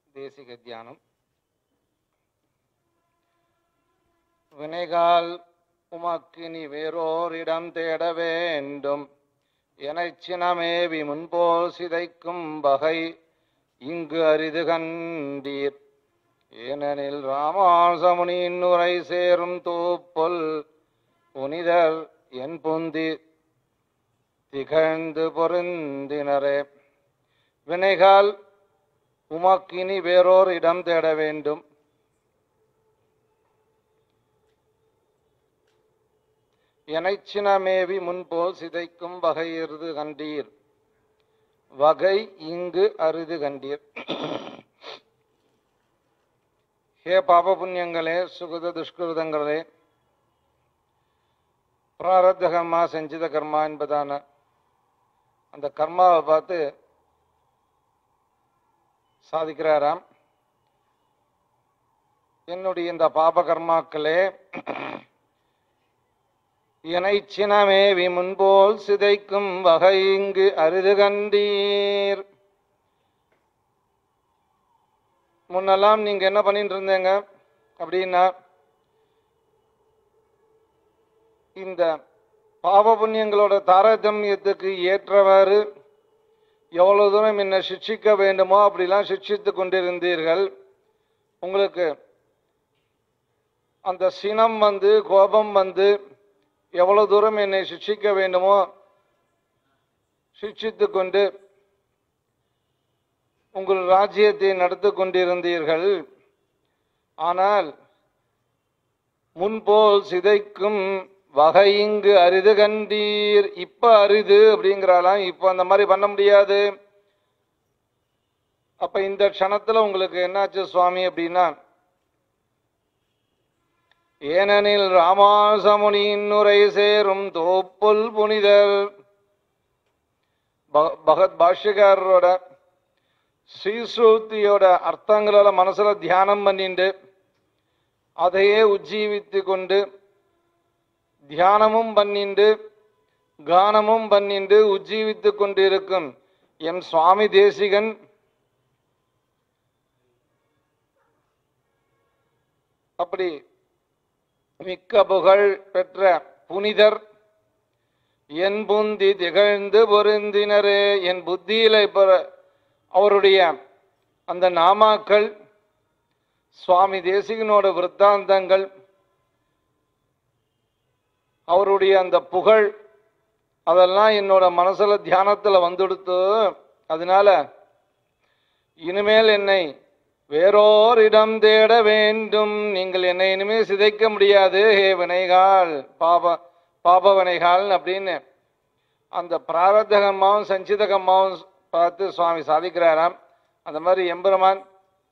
தேசிக தியானம் வினைகால் உமக்கு நீ வேறோரிடம் தேட வேண்டும் எனச் சினமேவி முன்போல் சிதைக்கும் வகை இங்கு அரிது கண்டீர் ஏனெனில் ராமாசமுனியின் உரை சேரும் தூப்பொல் புனிதர் என் புந்தி திகழ்ந்து பொருந்தினரே வினைகால் உமக்கினி வேறோர் இடம் தேட வேண்டும் எனைச்சினமேவி முன்போல் சிதைக்கும் வகை எருது கண்டீர் வகை இங்கு அரிது கண்டீர் ஹே பாப புண்ணியங்களே சுகத துஷ்கிருதங்களே பிராரத்த கர்மா செஞ்சித கர்மா என்பதான அந்த கர்மாவை பார்த்து சாதிக்கிறாராம் என்னுடைய இந்த பாப கர்மாக்களே இணை சினமேவி முன்போல் சிதைக்கும் வகை இங்கு அரிது கண்டீர் முன்னெல்லாம் நீங்க என்ன பண்ணிட்டு இருந்தீங்க அப்படின்னா இந்த பாவ புண்ணியங்களோட தாரதமியத்துக்கு ஏற்றவாறு எவ்வளவு தூரம் என்ன சிக்ஷிக்க வேண்டுமோ அப்படிலாம் சிக்ஷித்து கொண்டிருந்தீர்கள் உங்களுக்கு அந்த சினம் வந்து கோபம் வந்து எவ்வளவு தூரம் என்னை சிக்ஷிக்க வேண்டுமோ சிக்ஷித்து கொண்டு உங்கள் ராஜ்யத்தை நடத்தி கொண்டிருந்தீர்கள் ஆனால் முன்போல் சிதைக்கும் வகை இங்கு அரிது கண்டீர் இப்ப அரிது அப்படிங்கிறாலாம் இப்ப அந்த மாதிரி பண்ண முடியாது அப்ப இந்த க்ஷணத்துல உங்களுக்கு என்னாச்சு சுவாமி அப்படின்னா ஏனெனில் ராமாசமுனியின் உரை சேரும் தோப்புல் புனிதர் பக- பகத் பாஷ்யக்காரரோட ஸ்ரீஸ்ருத்தியோட அர்த்தங்களோட மனசுல தியானம் பண்ணிண்டு அதையே உஜ்ஜீவித்து கொண்டு தியானமும் பண்ணிண்டு கானமும் பண்ணிண்டு உஜ்ஜீவித்து கொண்டிருக்கும் எம் சுவாமி தேசிகன் அப்படி மிக்க புகழ் பெற்ற புனிதர் என் புந்தி திகழ்ந்து பொருந்தினரே என் புத்தியில இப்ப அவருடைய அந்த நாமாக்கள் சுவாமி தேசிகனோட விருத்தாந்தங்கள் அவருடைய அந்த புகழ் அதெல்லாம் என்னோட மனசுல தியானத்துல வந்துடுத்து அதனால இனிமேல் என்னை வேறோரிடம் தேட வேண்டும் நீங்கள் என்னை இனிமேல் சிதைக்க முடியாது ஹே வினைகால் பாப பாப வினைகால் அப்படின்னு அந்த பிராரத்தகமாவும் சஞ்சிதகமாவும் பார்த்து சுவாமி சாதிக்கிறாராம் அந்த மாதிரி எம்பெருமான்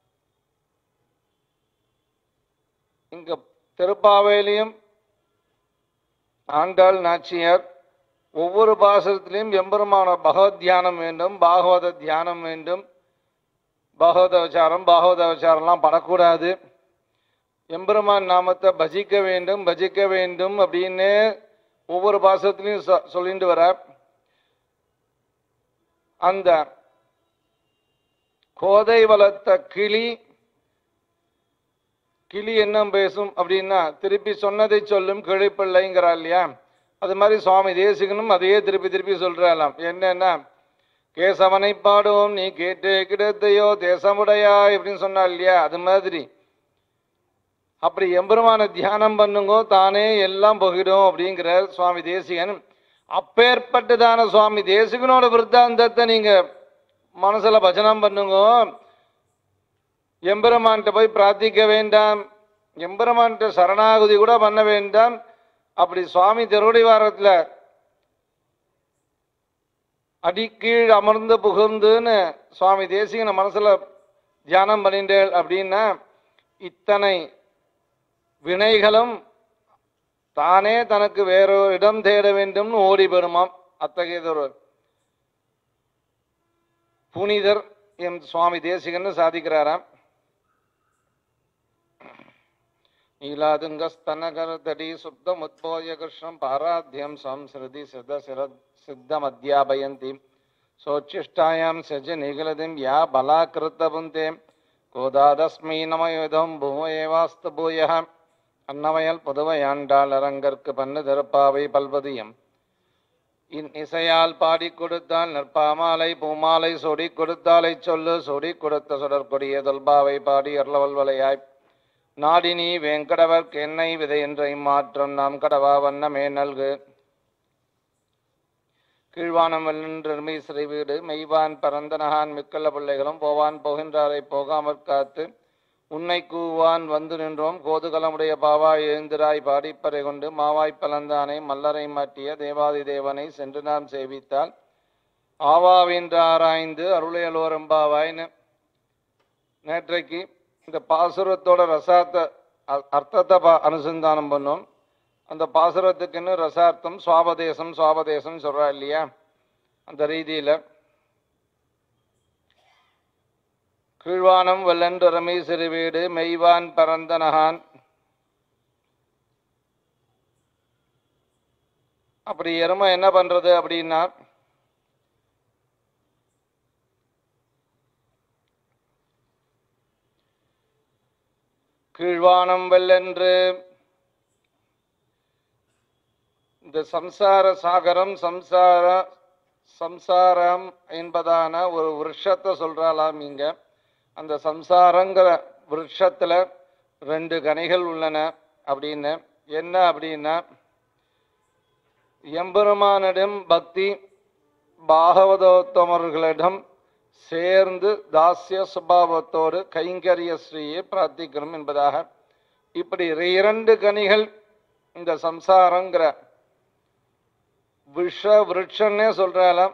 இங்க திருப்பாவையிலையும் ஆண்டாள் நாச்சியார் ஒவ்வொரு பாசத்திலையும் எம்பெருமான பகவத் தியானம் வேண்டும் பாகவத தியானம் வேண்டும் பாகவத விசாரம் பாகவத விசாரம்லாம் படக்கூடாது எம்பெருமான் நாமத்தை பஜிக்க வேண்டும் பஜிக்க வேண்டும் அப்படின்னு ஒவ்வொரு பாசத்திலையும் சொ- சொல்லிட்டு வர அந்த கோதை வளர்த்த கிளி கிளி என்ன பேசும் அப்படின்னா திருப்பி சொன்னதை சொல்லும் கிழிப்பிள்ளைங்கிறா இல்லையா அது மாதிரி சுவாமி தேசிகனும் அதையே திருப்பி திருப்பி சொல்றாலாம் என்னன்னா கேசவனை பாடுவோம் நீ கேட்டு கிடைத்தையோ தேசமுடையாய் அப்படின்னு சொன்னா இல்லையா அது மாதிரி அப்படி எம்பெருமான தியானம் பண்ணுங்கோ தானே எல்லாம் போகிடும் அப்படிங்கிற சுவாமி தேசிகன் அப்பேற்பட்டதான சுவாமி தேசிகனோட விருத்தாந்தத்தை நீங்க மனசுல பஜனம் பண்ணுங்க எம்பெருமான்கிட்ட போய் பிரார்த்திக்க வேண்டாம் எம்பெருமான்கிட்ட சரணாகுதி கூட பண்ண வேண்டாம் அப்படி சுவாமி திருவடி வாரத்துல அடிக்கீழ் அமர்ந்து புகுந்துன்னு சுவாமி தேசிகன மனசுல தியானம் பண்ணிட்டேள் அப்படின்னா இத்தனை வினைகளும் தானே தனக்கு வேறொரு இடம் தேட வேண்டும்னு ஓடி பெறுமாம் அத்தகையதொரு புனிதர் எம் சுவாமி தேசிகன்னு சாதிக்கிறாராம் நீலாதுங்கஸ்தனகரதடி சுத்தமுத்போய கிருஷ்ணம் பாராத்தியம் சம்ஸ்ருதி சித சிர சித்தமத்யாபயந்தி சோச்சிஷ்டாயாம் சஜ நிகழதிம் யா பலாக்கிருத்த புந்தே கோதாதஸ்மை நமயுதம் பூமேவாஸ்து பூய அன்னவயல் புதுவையாண்டாள் அரங்கற்கு பண்ணு திருப்பாவை பல்வதியம் இன் இசையால் பாடிக் கொடுத்தால் நற்பாமாலை பூமாலை சொடிக் கொடுத்தாலை சொல்லு சொடிக் கொடுத்த சுடற்கொடிய தொல்பாவை பாடி அருளவல்வலையாய் நாடினி வேங்கடவர்க்கு என்னை விதை என்ற இம்மாற்றம் நாம் கடவா வண்ணமே நல்கு கீழ்வானம் வெல்லென்றமை சிறை வீடு மெய்வான் பரந்தனகான் மிக்கள்ள பிள்ளைகளும் போவான் போகின்றாரை போகாமற் காத்து உன்னை கூவான் வந்து நின்றோம் கோதுகலமுடைய பாவாய் எழுந்திராய் பாடிப்பறை கொண்டு மாவாய் பலந்தானை மல்லரை மாட்டிய தேவாதி தேவனை சென்று நாம் சேவித்தால் ஆவாவென்று ஆராய்ந்து அருளையலோரம்பாவாய்னு நேற்றைக்கு இந்த பாசுரத்தோட ரசார்த்த அ- அர்த்தத்தை பா அனுசந்தானம் பண்ணோம் அந்த பாசுரத்துக்குன்னு ரசார்த்தம் சுவாபதேசம் சுவாபதேசம் சொல்றா இல்லையா அந்த ரீதியில கீழ்வானம் வெள்ளன்று ரமை சிறுவீடு மெய்வான் பரந்தனகான் அப்படி எருமை என்ன பண்றது அப்படின்னா கீழ்வானம் வெள்ளென்று இந்த சம்சார சாகரம் சம்சார சம்சாரம் என்பதான ஒரு விருட்சத்தை சொல்றாளாம் இங்க அந்த சம்சாரங்கிற விருட்சத்துல ரெண்டு கனிகள் உள்ளன அப்படின்னு என்ன அப்படின்னா எம்பெருமானிடம் பக்தி பாகவதோத்தமர்களிடம் சேர்ந்து தாஸ்ய சுபாவத்தோடு கைங்கரிய ஸ்ரீயை பிரார்த்திக்கணும் என்பதாக இப்படி இரண்டு கனிகள் இந்த சம்சாரங்கிற விஷ விருட்சன்னே சொல்றாலாம்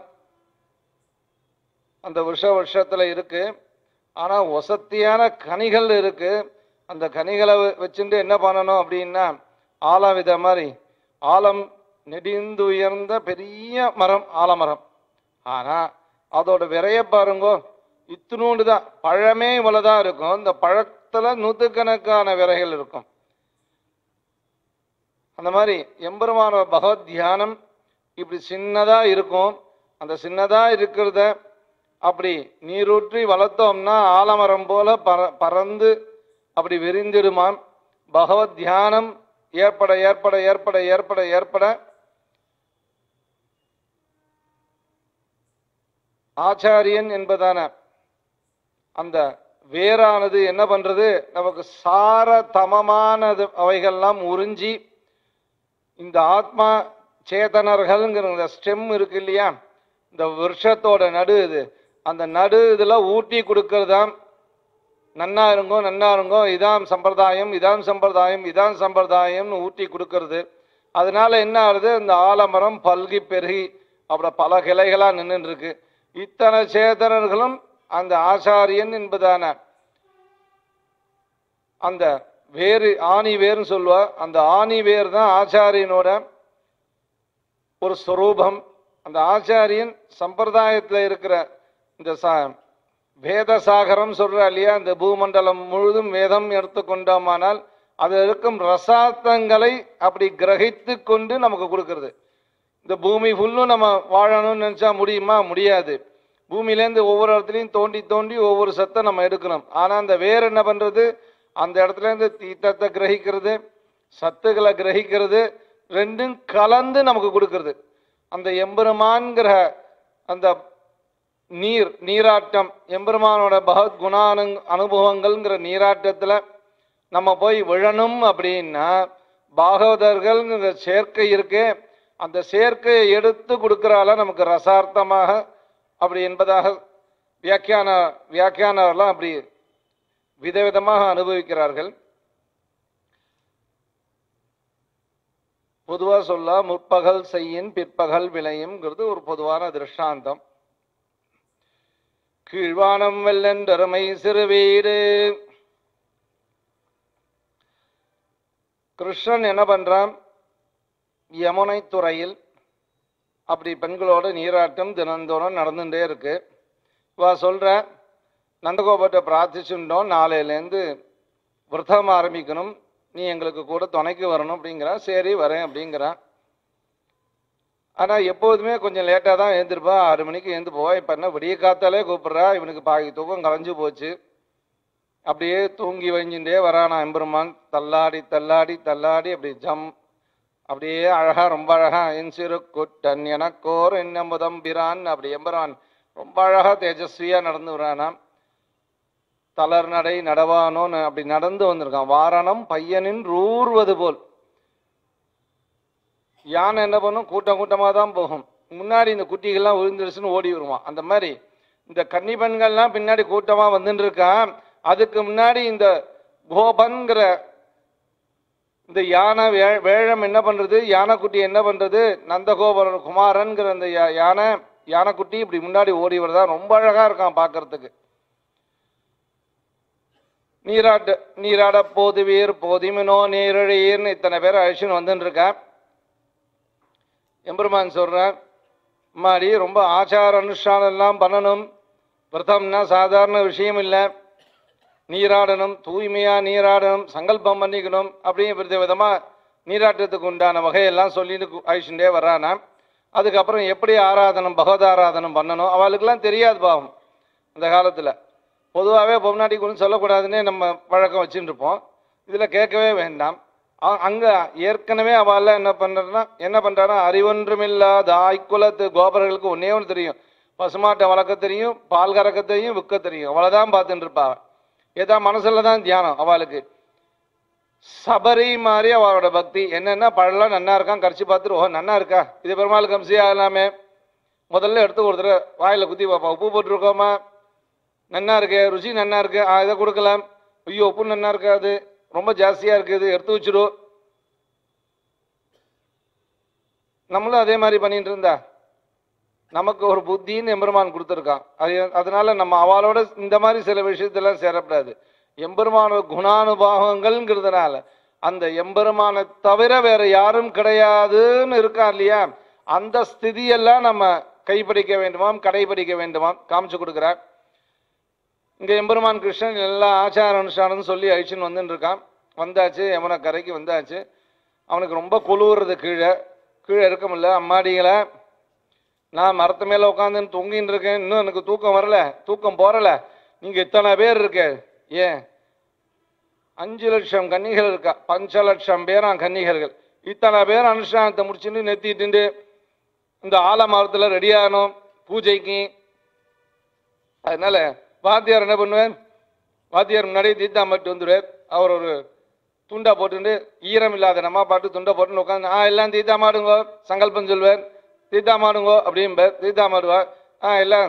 அந்த விஷ விஷத்துல இருக்கு ஆனா வசத்தியான கனிகள் இருக்கு அந்த கனிகளை வ- வச்சுட்டு என்ன பண்ணணும் அப்படின்னா ஆலம் வித மாதிரி ஆலம் நெடிந்து உயர்ந்த பெரிய மரம் ஆலமரம் ஆனா அதோட விரைய பாருங்கோ இத்தினூண்டு தான் பழமே இவ்வளவுதான் இருக்கும் இந்த பழத்துல நூற்றுக்கணக்கான விரைகள் இருக்கும் அந்த மாதிரி எம்பெருமானோட பகவத் தியானம் இப்படி சின்னதா இருக்கும் அந்த சின்னதா இருக்கிறத அப்படி நீரூற்றி வளர்த்தோம்னா ஆலமரம் போல பற பறந்து அப்படி விரிந்திடுமாம் பகவத் தியானம் ஏற்பட ஏற்பட ஏற்பட ஏற்பட ஏற்பட ஆச்சாரியன் என்பதான அந்த வேரானது என்ன பண்றது நமக்கு சார தமமானது அவைகள்லாம் உறிஞ்சி இந்த ஆத்மா சேதனர்கள்ங்கிற இந்த ஸ்டெம் இருக்கு இல்லையா இந்த வருஷத்தோட நடு இது அந்த நடு இதுல ஊட்டி கொடுக்கறதாம் நன்னா இருங்கோ நன்னா இருங்கோ இதான் சம்பிரதாயம் இதான் சம்பிரதாயம் இதான் சம்பிரதாயம்னு ஊட்டி கொடுக்கறது அதனால என்ன ஆகுது இந்த ஆலமரம் பல்கி பெருகி அப்படி பல கிளைகளா நின்றுட்டு இருக்கு இத்தனை சேதனர்களும் அந்த ஆசாரியன் என்பதான அந்த வேறு ஆணி வேர்னு சொல்லுவா அந்த ஆணி வேர் தான் ஆச்சாரியனோட ஒரு ஸ்வரூபம் அந்த ஆச்சாரியன் சம்பிரதாயத்துல இருக்கிற இந்த சா வேத சாகரம் சொல்றா இல்லையா இந்த பூமண்டலம் முழுதும் வேதம் எடுத்துக்கொண்டோமானால் அதில் இருக்கும் ரசார்த்தங்களை அப்படி கிரகித்து கொண்டு நமக்கு கொடுக்கிறது இந்த பூமி ஃபுல்லும் நம்ம வாழணும்னு நினைச்சா முடியுமா முடியாது பூமியிலேருந்து ஒவ்வொரு இடத்துலையும் தோண்டி தோண்டி ஒவ்வொரு சத்தை நம்ம எடுக்கணும் ஆனா அந்த வேர் என்ன பண்றது அந்த இடத்துல இருந்து தீத்தத்தை கிரகிக்கிறது சத்துக்களை கிரகிக்கிறது ரெண்டும் கலந்து நமக்கு கொடுக்கிறது அந்த எம்பெருமான்கிற அந்த நீர் நீராட்டம் எம்பெருமானோட பகவத் குணானு அனுபவங்கள்ங்கிற நீராட்டத்துல நம்ம போய் விழணும் அப்படின்னா பாகவதர்கள்ங்கிற சேர்க்கை இருக்கே அந்த சேர்க்கையை எடுத்து கொடுக்கறால நமக்கு ரசார்த்தமாக அப்படி என்பதாக வியாக்கியான வியாக்கியானவர்லாம் அப்படி விதவிதமாக அனுபவிக்கிறார்கள் பொதுவா சொல்ல முற்பகல் செய்யின் பிற்பகல் விளையும்ங்கிறது ஒரு பொதுவான திருஷ்டாந்தம் கீழ்வானம் வெள்ளென்றருமை சிறுவீடு கிருஷ்ணன் என்ன பண்றான் யமுனை துறையில் அப்படி பெண்களோட நீராட்டம் தினந்தோறும் நடந்துட்டே இருக்கு வா சொல்ற நந்தகோபத்தை பிரார்த்திச்சுட்டோம் நாளையிலேருந்து விரதம் ஆரம்பிக்கணும் நீ எங்களுக்கு கூட துணைக்கு வரணும் அப்படிங்கிறான் சரி வரேன் அப்படிங்கிறான் ஆனால் எப்போதுமே கொஞ்சம் லேட்டாக தான் எழுந்திருப்பா ஆறு மணிக்கு எழுந்து போவா இப்போ என்ன விடிய காத்தாலே கூப்பிட்றா இவனுக்கு பாதி தூக்கம் கலைஞ்சு போச்சு அப்படியே தூங்கி வஞ்சுட்டே வரானா எம்பெருமான் தள்ளாடி தள்ளாடி தள்ளாடி அப்படி ஜம் அப்படியே அழகா ரொம்ப அழகா என் சிறு குட்டன் எனக்கோர் என்னமுதம் பிரான் அப்படி எம்பெருமான் ரொம்ப அழகா தேஜஸ்வியா நடந்து வரானாம் தளர் நடை நடவானோன்னு அப்படி நடந்து வந்திருக்கான் வாரணம் பையனின் ரூர்வது போல் யானை என்ன பண்ணும் கூட்டம் கூட்டமாக தான் போகும் முன்னாடி இந்த குட்டிகள்லாம் விழுந்துருச்சுன்னு ஓடி வருவான் அந்த மாதிரி இந்த கன்னி பெண்கள்லாம் பின்னாடி கூட்டமாக வந்துட்டு இருக்கான் அதுக்கு முன்னாடி இந்த கோபன்கிற இந்த யானை வே வேழம் என்ன பண்றது யானைக்குட்டி என்ன பண்றது நந்தகோபுர குமாரன்கிற அந்த யா- யானை யானைக்குட்டி இப்படி முன்னாடி ஓடி வருதா ரொம்ப அழகா இருக்கான் பார்க்கறதுக்கு நீராட்டு நீராட போதுவீர் போதிமினோ நீரழியர்னு இத்தனை பேர் அழிச்சுன்னு வந்துட்டு இருக்கேன் எம்பெருமான் சொல்றேன் மாடி ரொம்ப ஆச்சார அனுஷ்டானம் எல்லாம் பண்ணணும் விரதம்னா சாதாரண விஷயம் இல்லை நீராடணும் தூய்மையா நீராடணும் சங்கல்பம் பண்ணிக்கணும் அப்படின்னு வித விதமா நீராட்டத்துக்கு உண்டான வகையெல்லாம் சொல்லிட்டு அழிச்சுட்டே வர்றானா அதுக்கப்புறம் எப்படி ஆராதனம் பகவத் ஆராதனம் பண்ணணும் அவளுக்கெல்லாம் தெரியாது பாவம் அந்த காலத்துல பொதுவாகவே பொம்னாட்டி ஒன்றும் சொல்லக்கூடாதுன்னே நம்ம வழக்கம் வச்சுட்டு இருப்போம் இதுல கேட்கவே வேண்டாம் அ- அங்க ஏற்கனவே அவள் என்ன பண்றா என்ன பண்றானா அறிவொன்றுமில்லாத ஆய்க்குலத்து கோபர்களுக்கு ஒன்னே ஒன்று தெரியும் பசுமாட்டை வளர்க்க தெரியும் பால் கறக்க தெரியும் விற்க தெரியும் அவ்வளவுதான் பார்த்துட்டு இருப்பா அவ. ஏதா மனசுல தான் தியானம் அவளுக்கு சபரி மாதிரி அவளோட பக்தி என்னென்ன பழம்லாம் நன்னா இருக்கான் கரைச்சி பார்த்துட்டு ஓ நன்னா இருக்கா இது பெருமாள் கம்சி ஆகலாமே முதல்ல எடுத்து ஒரு தடவை வாயில குத்தி பார்ப்போம் உப்பு போட்டிருக்கோமா நன்னா இருக்கு ருசி நன்னா இருக்கு ஆ இதை கொடுக்கலாம் ஐயோ உப்பு நன்னா இருக்காது ரொம்ப ஜாஸ்தியா இருக்குது எடுத்து வச்சிரு நம்மளும் அதே மாதிரி பண்ணிட்டு இருந்தா நமக்கு ஒரு புத்தின்னு எம்பெருமான் கொடுத்துருக்கான் அது அதனால நம்ம அவளோட இந்த மாதிரி சில விஷயத்தெல்லாம் சேரப்படாது எம்பெருமான குணானுபாவங்கள்ங்கிறதுனால அந்த எம்பெருமானை தவிர வேற யாரும் கிடையாதுன்னு இருக்கா இல்லையா அந்த ஸ்திதியெல்லாம் நம்ம கைப்பிடிக்க வேண்டுமாம் கடைபிடிக்க வேண்டுமாம் காமிச்சு கொடுக்குறார் இங்க எம்பெருமான் கிருஷ்ணன் எல்லா ஆச்சார அனுஷ்டானம்னு சொல்லி அழிச்சுன்னு வந்துட்டு இருக்கான் வந்தாச்சு யமுனை கரைக்கு வந்தாச்சு அவனுக்கு ரொம்ப குளிர்றது கீழே கீழே இருக்க முடியல அம்மாடிகளை நான் மரத்து மேல உட்காந்துன்னு தொங்கின்னு இருக்கேன் இன்னும் எனக்கு தூக்கம் வரல தூக்கம் போறல நீங்க இத்தனை பேர் இருக்க ஏன் அஞ்சு லட்சம் கன்னிகள் இருக்கா பஞ்ச லட்சம் பேராம் கன்னிகர்கள் இத்தனை பேர் அனுஷ்டானத்தை முடிச்சுட்டு நெத்திட்டு இந்த ஆலமரத்துல ரெடி ஆகணும் பூஜைக்கு அதனால வாத்தியார் என்ன பண்ணுவார் வாத்தியார் முன்னாடி தீத்தாம்பட்டு வந்துடுவார் அவர் ஒரு துண்டா போட்டுட்டு ஈரம் இல்லாத நம்ம பாட்டு துண்டை போட்டுன்னு உட்காந்து ஆ எல்லாம் தீத்தா மாடுங்கோ சங்கல்பம் சொல்வார் தீத்தா மாடுங்கோ அப்படிம்பார் தீத்தா மாடுவார் ஆ எல்லாம்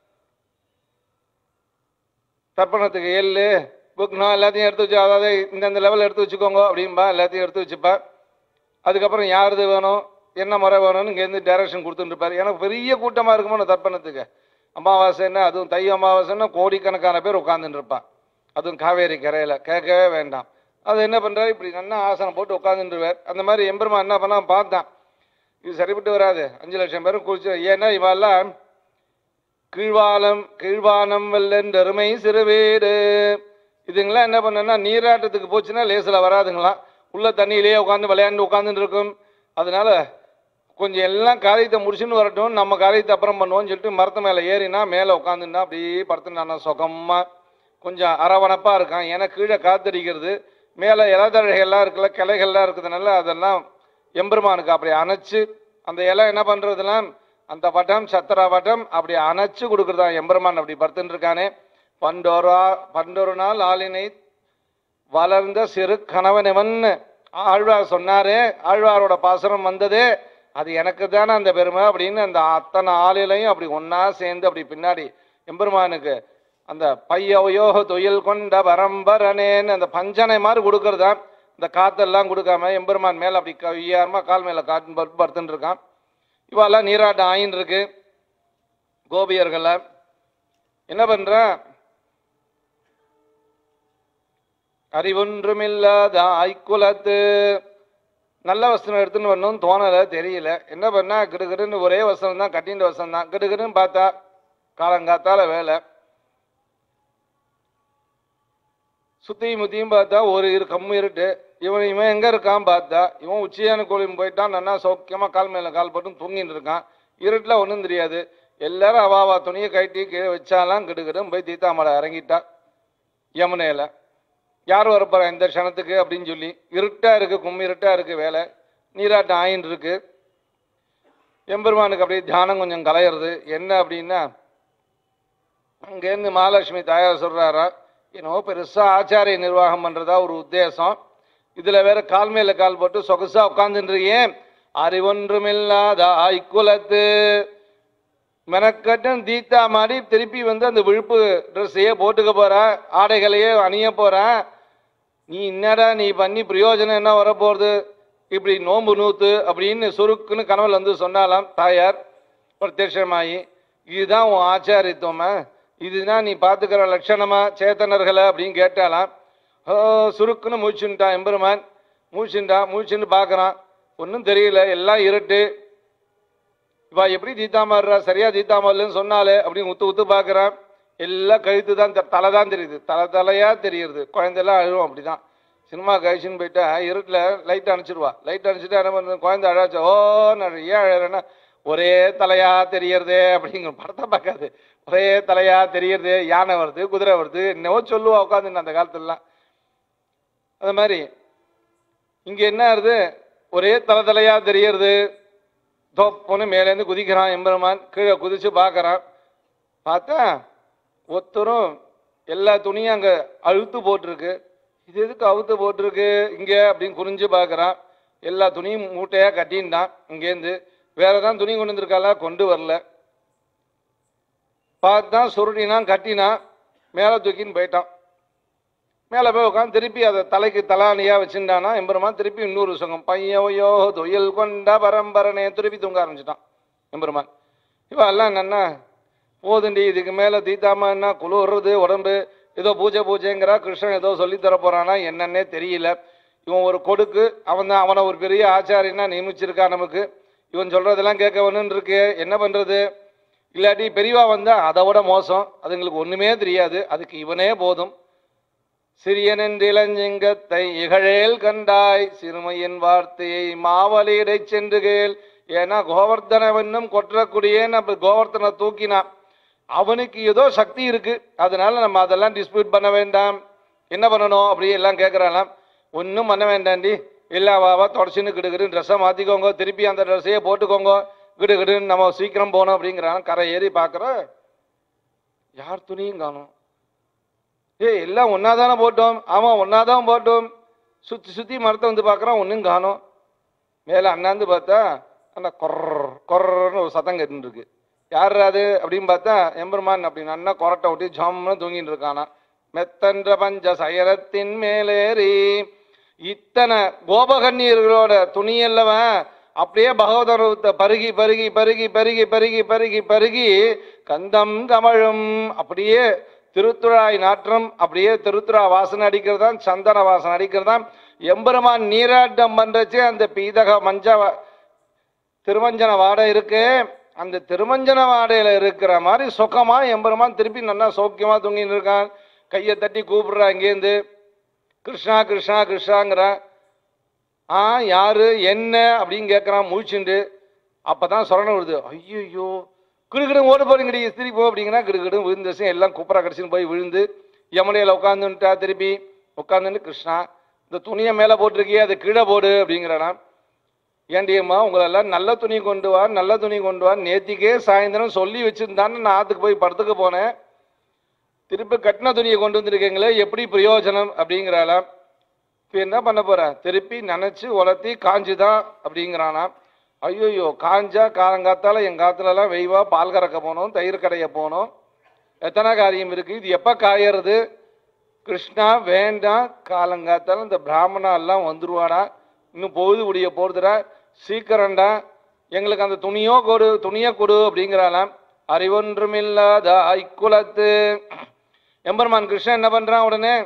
தர்ப்பணத்துக்கு எள்ளு புக்னா எல்லாத்தையும் எடுத்து வச்சு அதாவது இந்தந்த லெவல் எடுத்து வச்சுக்கோங்க அப்படிம்பா எல்லாத்தையும் எடுத்து வச்சுப்பா அதுக்கப்புறம் யாருது வேணும் என்ன முறை வேணும்னு இங்கேருந்து டைரக்ஷன் கொடுத்துட்டு இருப்பாரு எனக்கு பெரிய கூட்டமாக இருக்குமோ அந்த தர்ப்பணத்துக்கு அமாவாசைன்னா அதுவும் தை அமாவாசைன்னா கோடிக்கணக்கான பேர் உட்காந்துட்டு இருப்பான் அதுவும் காவேரி கரையில் கேட்கவே வேண்டாம் அது என்ன பண்ணுறாரு இப்படி நல்லா ஆசனம் போட்டு உட்காந்துருவார் அந்த மாதிரி எம்பெருமா என்ன பண்ணா பார்த்தான் இது சரிப்பட்டு வராது அஞ்சு லட்சம் பேரும் குளிச்சு ஏன்னா இவெல்லாம் கீழ்வானம் கீழ்வானம் வெள்ளென்றருமை சிறுவேடு இதுங்களாம் என்ன பண்ணனா நீராட்டத்துக்கு போச்சுன்னா லேசில் வராதுங்களாம் உள்ள தண்ணியிலேயே உட்காந்து விளையாண்டு உட்காந்துட்டு இருக்கும் அதனால கொஞ்சம் எல்லாம் காரியத்தை முடிச்சுன்னு வரட்டும் நம்ம காரியத்தை அப்புறம் பண்ணுவோம்னு சொல்லிட்டு மரத்து மேலே ஏறினா மேலே உட்காந்துன்னா அப்படியே படுத்துனானா சுகமா கொஞ்சம் அரவணைப்பா இருக்கான் ஏன்னா கீழே காத்தடிக்கிறது மேலே இலதழைகள்லாம் இருக்குல்ல கிளைகள்லாம் இருக்கிறதுனால அதெல்லாம் எம்பெருமானுக்கு அப்படி அணைச்சு அந்த இலை என்ன பண்றதுலாம் அந்த வட்டம் சத்திர வட்டம் அப்படி அணைச்சு கொடுக்குறதா எம்பெருமான் அப்படி படுத்துட்டு இருக்கானே பண்டோரா பண்டொரு நாள் ஆளினை வளர்ந்த சிறு கணவனவன் ஆழ்வார் சொன்னாரே ஆழ்வாரோட பாசனம் வந்ததே அது எனக்கு தானே அந்த பெருமை அப்படின்னு அந்த அத்தனை ஆளிலையும் அப்படி ஒண்ணா சேர்ந்து அப்படி பின்னாடி எம்பெருமானுக்கு அந்த பையவையோ தொழில் கொண்ட பரம்பரனேன்னு அந்த பஞ்சனை மாதிரி கொடுக்கறதா இந்த காத்தெல்லாம் கொடுக்காம எம்பெருமான் மேல அப்படி கையாரமா கால் மேல காட்டு படுத்து படுத்துட்டு இருக்கான் இவெல்லாம் நீராட்டம் ஆயின்னு இருக்கு கோபியர்கள என்ன பண்றான் அறிவொன்றுமில்லாத ஆய்க்குலத்து நல்ல வஸ்திரம் எடுத்துன்னு வரணும்னு தோணலை தெரியல என்ன பண்ணா கிடுகிடுன்னு ஒரே வஸ்திரம் தான் கட்டின்ற வஸ்திரம் தான் கிடுகிடுன்னு பார்த்தா காலங்காத்தால வேலை சுத்தியும் முத்தியும் பார்த்தா ஒரு இரு கம்மு இருட்டு இவன் இவன் எங்க இருக்கான் பார்த்தா இவன் உச்சியான கோழியும் போயிட்டான் நல்லா சௌக்கியமா கால் மேல கால் போட்டு தூங்கிட்டு இருக்கான் இருட்டுல ஒன்றும் தெரியாது எல்லாரும் அவாவா துணியை கட்டி கீழே வச்சாலாம் கிடுகிடும் போய் தீத்தாமலை இறங்கிட்டா யமுனையில யார் வரப்போறா இந்த க்ஷணத்துக்கு அப்படின்னு சொல்லி இருட்டா இருக்கு கும்மி இருட்டா இருக்கு வேலை நீராட்டம் ஆயின் இருக்கு எம்பெருமானுக்கு அப்படியே தியானம் கொஞ்சம் கலையிறது என்ன அப்படின்னா அங்கேருந்து மகாலட்சுமி தாயார் சொல்றாரா என்னவோ பெருசா ஆச்சாரிய நிர்வாகம் பண்றதா ஒரு உத்தேசம் இதுல வேற கால் மேல கால் போட்டு சொகுசா உட்காந்துருக்கே அறிவொன்றுமில்லாத ஐக்குலத்து மெனக்கட்டும் தீத்தா மாதிரி திருப்பி வந்து அந்த விழுப்பு ட்ரெஸ்ஸையே போட்டுக்க போற ஆடைகளையே அணிய போற நீ என்னடா நீ பண்ணி பிரயோஜனம் என்ன வரப்போகுது இப்படி நோன்பு நூத்து அப்படின்னு சுருக்குன்னு கனவுல வந்து சொன்னாலாம் தாயார் பிரத்யட்சமாயி இதுதான் உன் ஆச்சாரித்துவமா இதுதான் நீ பார்த்துக்கிற லட்சணமா சேத்தனர்களை அப்படின்னு கேட்டாலாம் ஓ சுருக்குன்னு மூச்சுன்ட்டான் எம்பெருமான் மூச்சுண்டா மூச்சுன்னு பார்க்கறான் ஒன்றும் தெரியல எல்லாம் இருட்டு இவா எப்படி தீத்தாமாடுறா சரியா தீத்தாமல்லன்னு சொன்னாலே அப்படின்னு உத்து உத்து பார்க்கறான் எல்லாம் கழுத்து தான் தெ- தலை தான் தெரியுது தலை தலையா தெரியுது குழந்தையெல்லாம் அழுவும் அப்படிதான் சினிமா கழிச்சுன்னு போயிட்டா இருட்டில் லைட் அணைச்சிருவா லைட் அணைச்சிட்டு என்ன பண்ணுறது குழந்தை அழாச்சு ஓ நான் ஏன் அழறேன்னா ஒரே தலையா தெரியறதே அப்படிங்கிற படத்தை பார்க்காது ஒரே தலையா தெரியறது யானை வருது குதிரை வருது என்னவோ சொல்லுவா உட்காந்து அந்த காலத்துலலாம் அது மாதிரி இங்க என்ன ஆகுது ஒரே தலை தலையா தெரியறது தொப்புன்னு மேலேருந்து குதிக்கிறான் எம்பெருமான் கீழே குதிச்சு பார்க்கறான் பார்த்தா ஒருத்தரும் எல்லா துணியும் அங்க அழுத்து போட்டிருக்கு இது எதுக்கு அவுத்து போட்டிருக்கு இங்க அப்படின்னு குறிஞ்சு பார்க்கறான் எல்லா துணியும் மூட்டையா கட்டின்டான் இங்கேருந்து வேற தான் துணி கொண்டு வந்திருக்காளா கொண்டு வரல பார்த்தான் சுருட்டினான் கட்டினான் மேலே தூக்கின்னு போயிட்டான் மேலே போய் உட்காந்து திருப்பி அதை தலைக்கு தலானியாக வச்சுட்டானா எம்பெருமான் திருப்பி இன்னொரு சுகம் பையோயோ தொயல் கொண்ட பரம்பரனே திருப்பி தூங்க ஆரம்பிச்சிட்டான் எம்பெருமான் இவன் எல்லாம் என்னன்னா போதுண்டி இதுக்கு மேலே தீத்தாம என்ன குளிர்றது உடம்பு ஏதோ பூஜை பூஜைங்கிறா கிருஷ்ணன் ஏதோ சொல்லித் தர போறானா என்னன்னே தெரியல இவன் ஒரு கொடுக்கு அவன் தான் அவனை ஒரு பெரிய ஆச்சாரியனா நியமிச்சிருக்கா நமக்கு இவன் சொல்றதெல்லாம் கேட்க வேணும்னு இருக்கு என்ன பண்றது இல்லாட்டி பெரியவா வந்தா அதை விட மோசம் அதுங்களுக்கு ஒண்ணுமே தெரியாது அதுக்கு இவனே போதும் சிறியனென்றிளஞ்சிங்கத்தை இகழேல் கண்டாய் சிறுமையின் வார்த்தையை மாவலியிடை சென்று கேள் ஏன்னா கோவர்த்தனவன்னும் கொற்றக்கூடியேன்னு அப்ப கோவர்த்தனை தூக்கினான் அவனுக்கு ஏதோ சக்தி இருக்கு அதனால நம்ம அதெல்லாம் டிஸ்பியூட் பண்ண வேண்டாம் என்ன பண்ணணும் அப்படி எல்லாம் கேட்குறாலாம் ஒன்றும் பண்ண வேண்டாண்டி எல்லா வாவா தொடச்சின்னு கிடுகிடு ட்ரெஸ்ஸை மாற்றிக்கோங்க திருப்பி அந்த ட்ரெஸ்ஸையே போட்டுக்கோங்க கிடுகிடுன்னு நம்ம சீக்கிரம் போகணும் அப்படிங்கிறான் கரை ஏறி பார்க்குற யார் துணியும் காணும் ஏய் எல்லாம் ஒன்றா தானே போட்டோம் ஆமாம் ஒன்றா தான் போட்டோம் சுற்றி சுற்றி மரத்தை வந்து பார்க்குறான் ஒன்றும் காணோம் மேலே அண்ணாந்து பார்த்தா அந்த கொர் கொர்ன்னு ஒரு சத்தம் கேட்டுன்னு இருக்கு யார் அது அப்படின்னு பார்த்தா எம்பெருமான் அப்படின்னு அண்ணா கொரட்டை விட்டு ஜம்னு தூங்கிட்டு இருக்கானா மெத்தன்ற பஞ்ச சயரத்தின் மேலேறி இத்தனை கோபகன்னியர்களோட துணியல்லவன் அப்படியே பகவதத்தை பருகி பருகி பருகி பருகி பருகி பருகி பருகி கந்தம் கமழும் அப்படியே திருத்துழாய் நாற்றம் அப்படியே திருத்துறா வாசனை அடிக்கிறதாம் சந்தன வாசனை அடிக்கிறதாம் எம்பெருமான் நீராட்டம் பண்றச்சே அந்த பீதக மஞ்ச வ- திருமஞ்சன வாடை இருக்கு அந்த திருமஞ்சன வாடையில இருக்கிற மாதிரி சுகமா எம்பெருமான் திருப்பி நல்லா சௌக்கியமா தூங்கின்னு இருக்கான் கையை தட்டி கூப்பிடுறா இங்கேருந்து கிருஷ்ணா கிருஷ்ணா கிருஷ்ணாங்கிறான் ஆ யாரு என்ன அப்படின்னு கேட்குறான் முழிச்சுண்டு அப்பதான் சொரணம் வருது ஐயோ கிடுகிடு ஓட போறீங்கடி திருப்பி போ அப்படிங்கன்னா கிடுகிடு விழுந்த விஷயம் எல்லாம் குப்பரா கடிச்சுன்னு போய் விழுந்து யமுனையில் உட்காந்துட்டா திருப்பி உட்காந்துன்னு கிருஷ்ணா இந்த துணியை மேலே போட்டிருக்கியே அதை கீழே போடு அப்படிங்கிறானா ஏண்டியம்மா உங்களெல்லாம் நல்ல துணி கொண்டு வா நல்ல துணி கொண்டு வா நேத்திக்கே சாயந்தரம் சொல்லி வச்சிருந்தான்னு நான் ஆத்துக்கு போய் படத்துக்கு போனேன் திருப்பி கட்டின துணியை கொண்டு வந்திருக்கீங்களே எப்படி பிரயோஜனம் அப்படிங்கிறாளாம் இப்போ என்ன பண்ண போற திருப்பி நினைச்சு உலர்த்தி காஞ்சுதான் அப்படிங்கிறானா ஐயோயோ காஞ்சா காலங்காத்தால என் காத்துலலாம் வெய்வா பால் கறக்க போனோம் தயிர் கடைய போனோம் எத்தனை காரியம் இருக்கு இது எப்ப காயறது கிருஷ்ணா வேண்டாம் காலங்காத்தால இந்த பிராமணா எல்லாம் வந்துருவாடா இன்னும் பொழுது முடிய போறதுடா சீக்கிரம்டா எங்களுக்கு அந்த துணியோ கொடு துணியை கொடு அப்படிங்கிறாளாம் அறிவொன்றுமில்லாத ஐக்குலத்து எம்பெருமான் கிருஷ்ணன் என்ன பண்றான் உடனே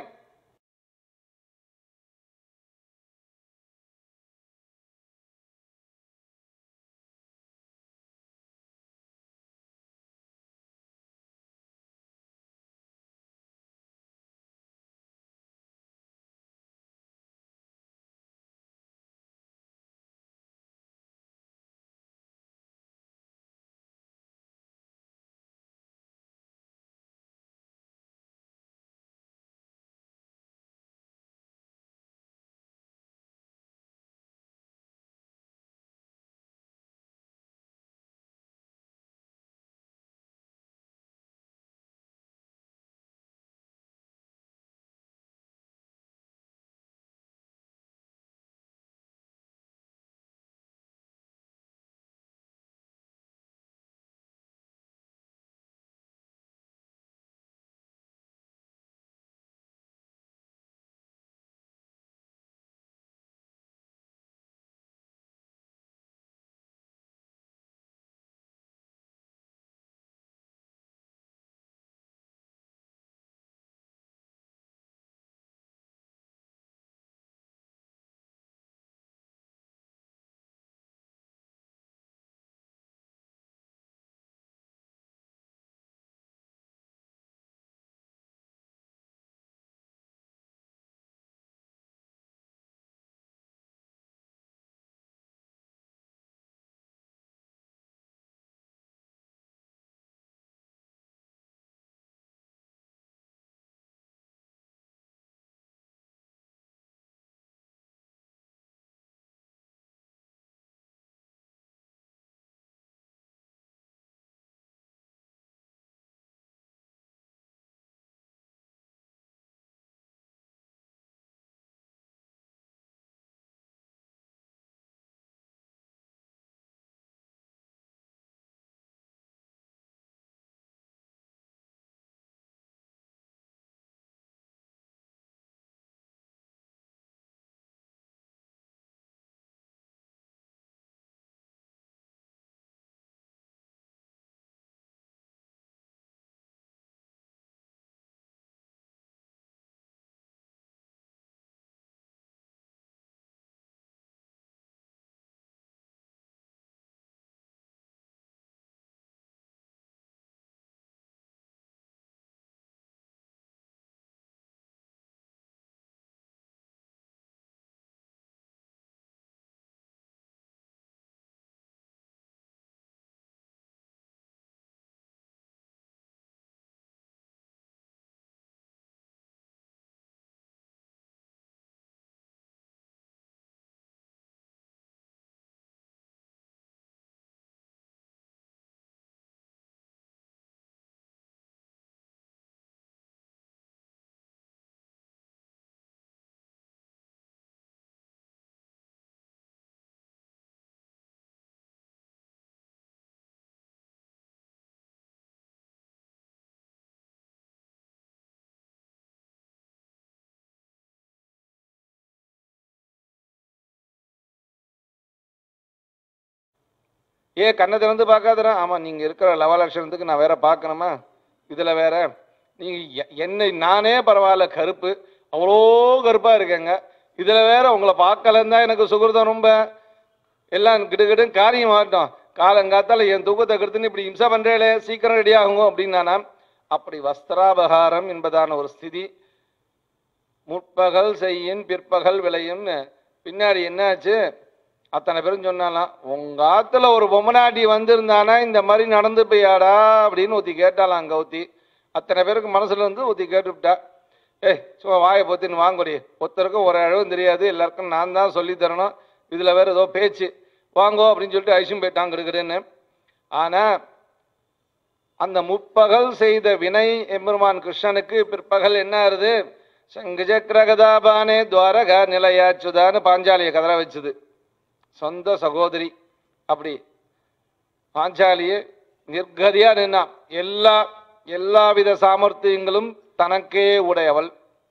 ஏ கண்ணை திறந்து பார்க்காதடா ஆமா நீங்க இருக்கிற லவலட்சணத்துக்கு நான் வேற பார்க்கணுமா இதுல வேற நீங்க எ- என்னை நானே பரவாயில்ல கருப்பு அவ்வளோ கருப்பா இருக்கேங்க இதுல வேற உங்களை பார்க்கலன்னு தான் எனக்கு சுகிருதம் ரொம்ப எல்லாம் கிடுகிடுன்னு காரியம் ஆகட்டும் காலங்காத்தால என் தூக்கத்தை கெடுத்துன்னு இப்படி இம்சா பண்றேளே சீக்கிரம் ரெடி ஆகுங்க அப்படின்னா அப்படி வஸ்திராபகாரம் என்பதான ஒரு ஸ்திதி முற்பகல் செய்யின் பிற்பகல் விளையும்னு பின்னாடி என்னாச்சு அத்தனை பேரும் சொன்னாலாம் உங்க ஆத்துல ஒரு பொம்மநாட்டி வந்திருந்தானா இந்த மாதிரி நடந்து போயாடா அப்படின்னு ஒருத்தி கேட்டாலாம் கௌத்தி அத்தனை பேருக்கு மனசுல இருந்து ஒருத்தி கேட்டுவிட்டா ஏய் சும்மா வாயை பொத்தின்னு வாங்கொடி ஒருத்தருக்கும் ஒரு அளவும் தெரியாது எல்லாருக்கும் நான் தான் சொல்லி தரணும் இதுல வேற ஏதோ பேச்சு வாங்கோ அப்படின்னு சொல்லிட்டு ஐஷும் போயிட்டாங்க கிடுகிடுன்னு ஆனா அந்த முற்பகல் செய்த வினை எம்பெருமான் கிருஷ்ணனுக்கு பிற்பகல் என்ன ஆறுது சங்கஜக்ரகதாபானே துவாரகா நிலையாச்சுதான்னு பாஞ்சாலிய கதற வச்சுது சொந்த சகோதரி அப்படி பாஞ்சாலிய நிர்கதியா நின்னா எல்லா எல்லாவித சாமர்த்தியங்களும் தனக்கே உடையவள்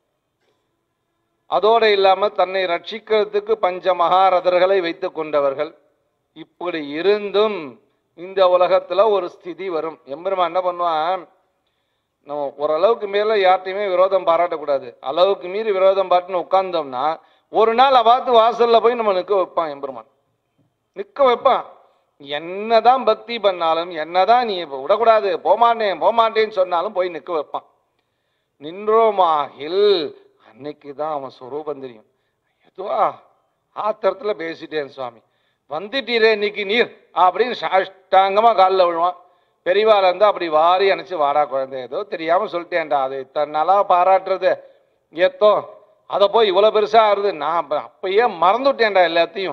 அதோடு இல்லாம தன்னை ரட்சிக்கிறதுக்கு பஞ்ச மகாரதர்களை வைத்துக் கொண்டவர்கள் இப்படி இருந்தும் இந்த உலகத்துல ஒரு ஸ்திதி வரும் எம்பெருமான் என்ன பண்ணுவான் நம்ம ஓரளவுக்கு மேல யார்ட்டையுமே விரோதம் பாராட்டக்கூடாது அளவுக்கு மீறி விரோதம் பாட்டுன்னு உட்கார்ந்தோம்னா ஒரு நாள் அவாத்து வாசல்ல போய் நம்ம நிற்க வைப்பான் எம்பெருமான் நிற்க வைப்பான் என்னதான் பக்தி பண்ணாலும் என்னதான் நீ இப்ப விடக்கூடாது போமாட்டேன் போமாட்டேன்னு சொன்னாலும் போய் நிற்க வைப்பான் நின்றோமாகில் அன்னைக்கு தான் அவன் சொரூபம் தெரியும் எதுவா ஆத்திரத்துல பேசிட்டேன் சுவாமி வந்துட்டீரே இன்னைக்கு நீர் அப்படின்னு சாஷ்டாங்கமா காலில் விழுவான் பெரியவாள் இருந்தா அப்படி வாரி அணைச்சு வாடா குழந்தை ஏதோ தெரியாம சொல்லிட்டேன்டா அது இத்தனை நாளா பாராட்டுறது ஏத்தோ அதை போய் இவ்வளவு பெருசா ஆறுது நான் அப்ப- அப்பயே மறந்துட்டேன்டா எல்லாத்தையும்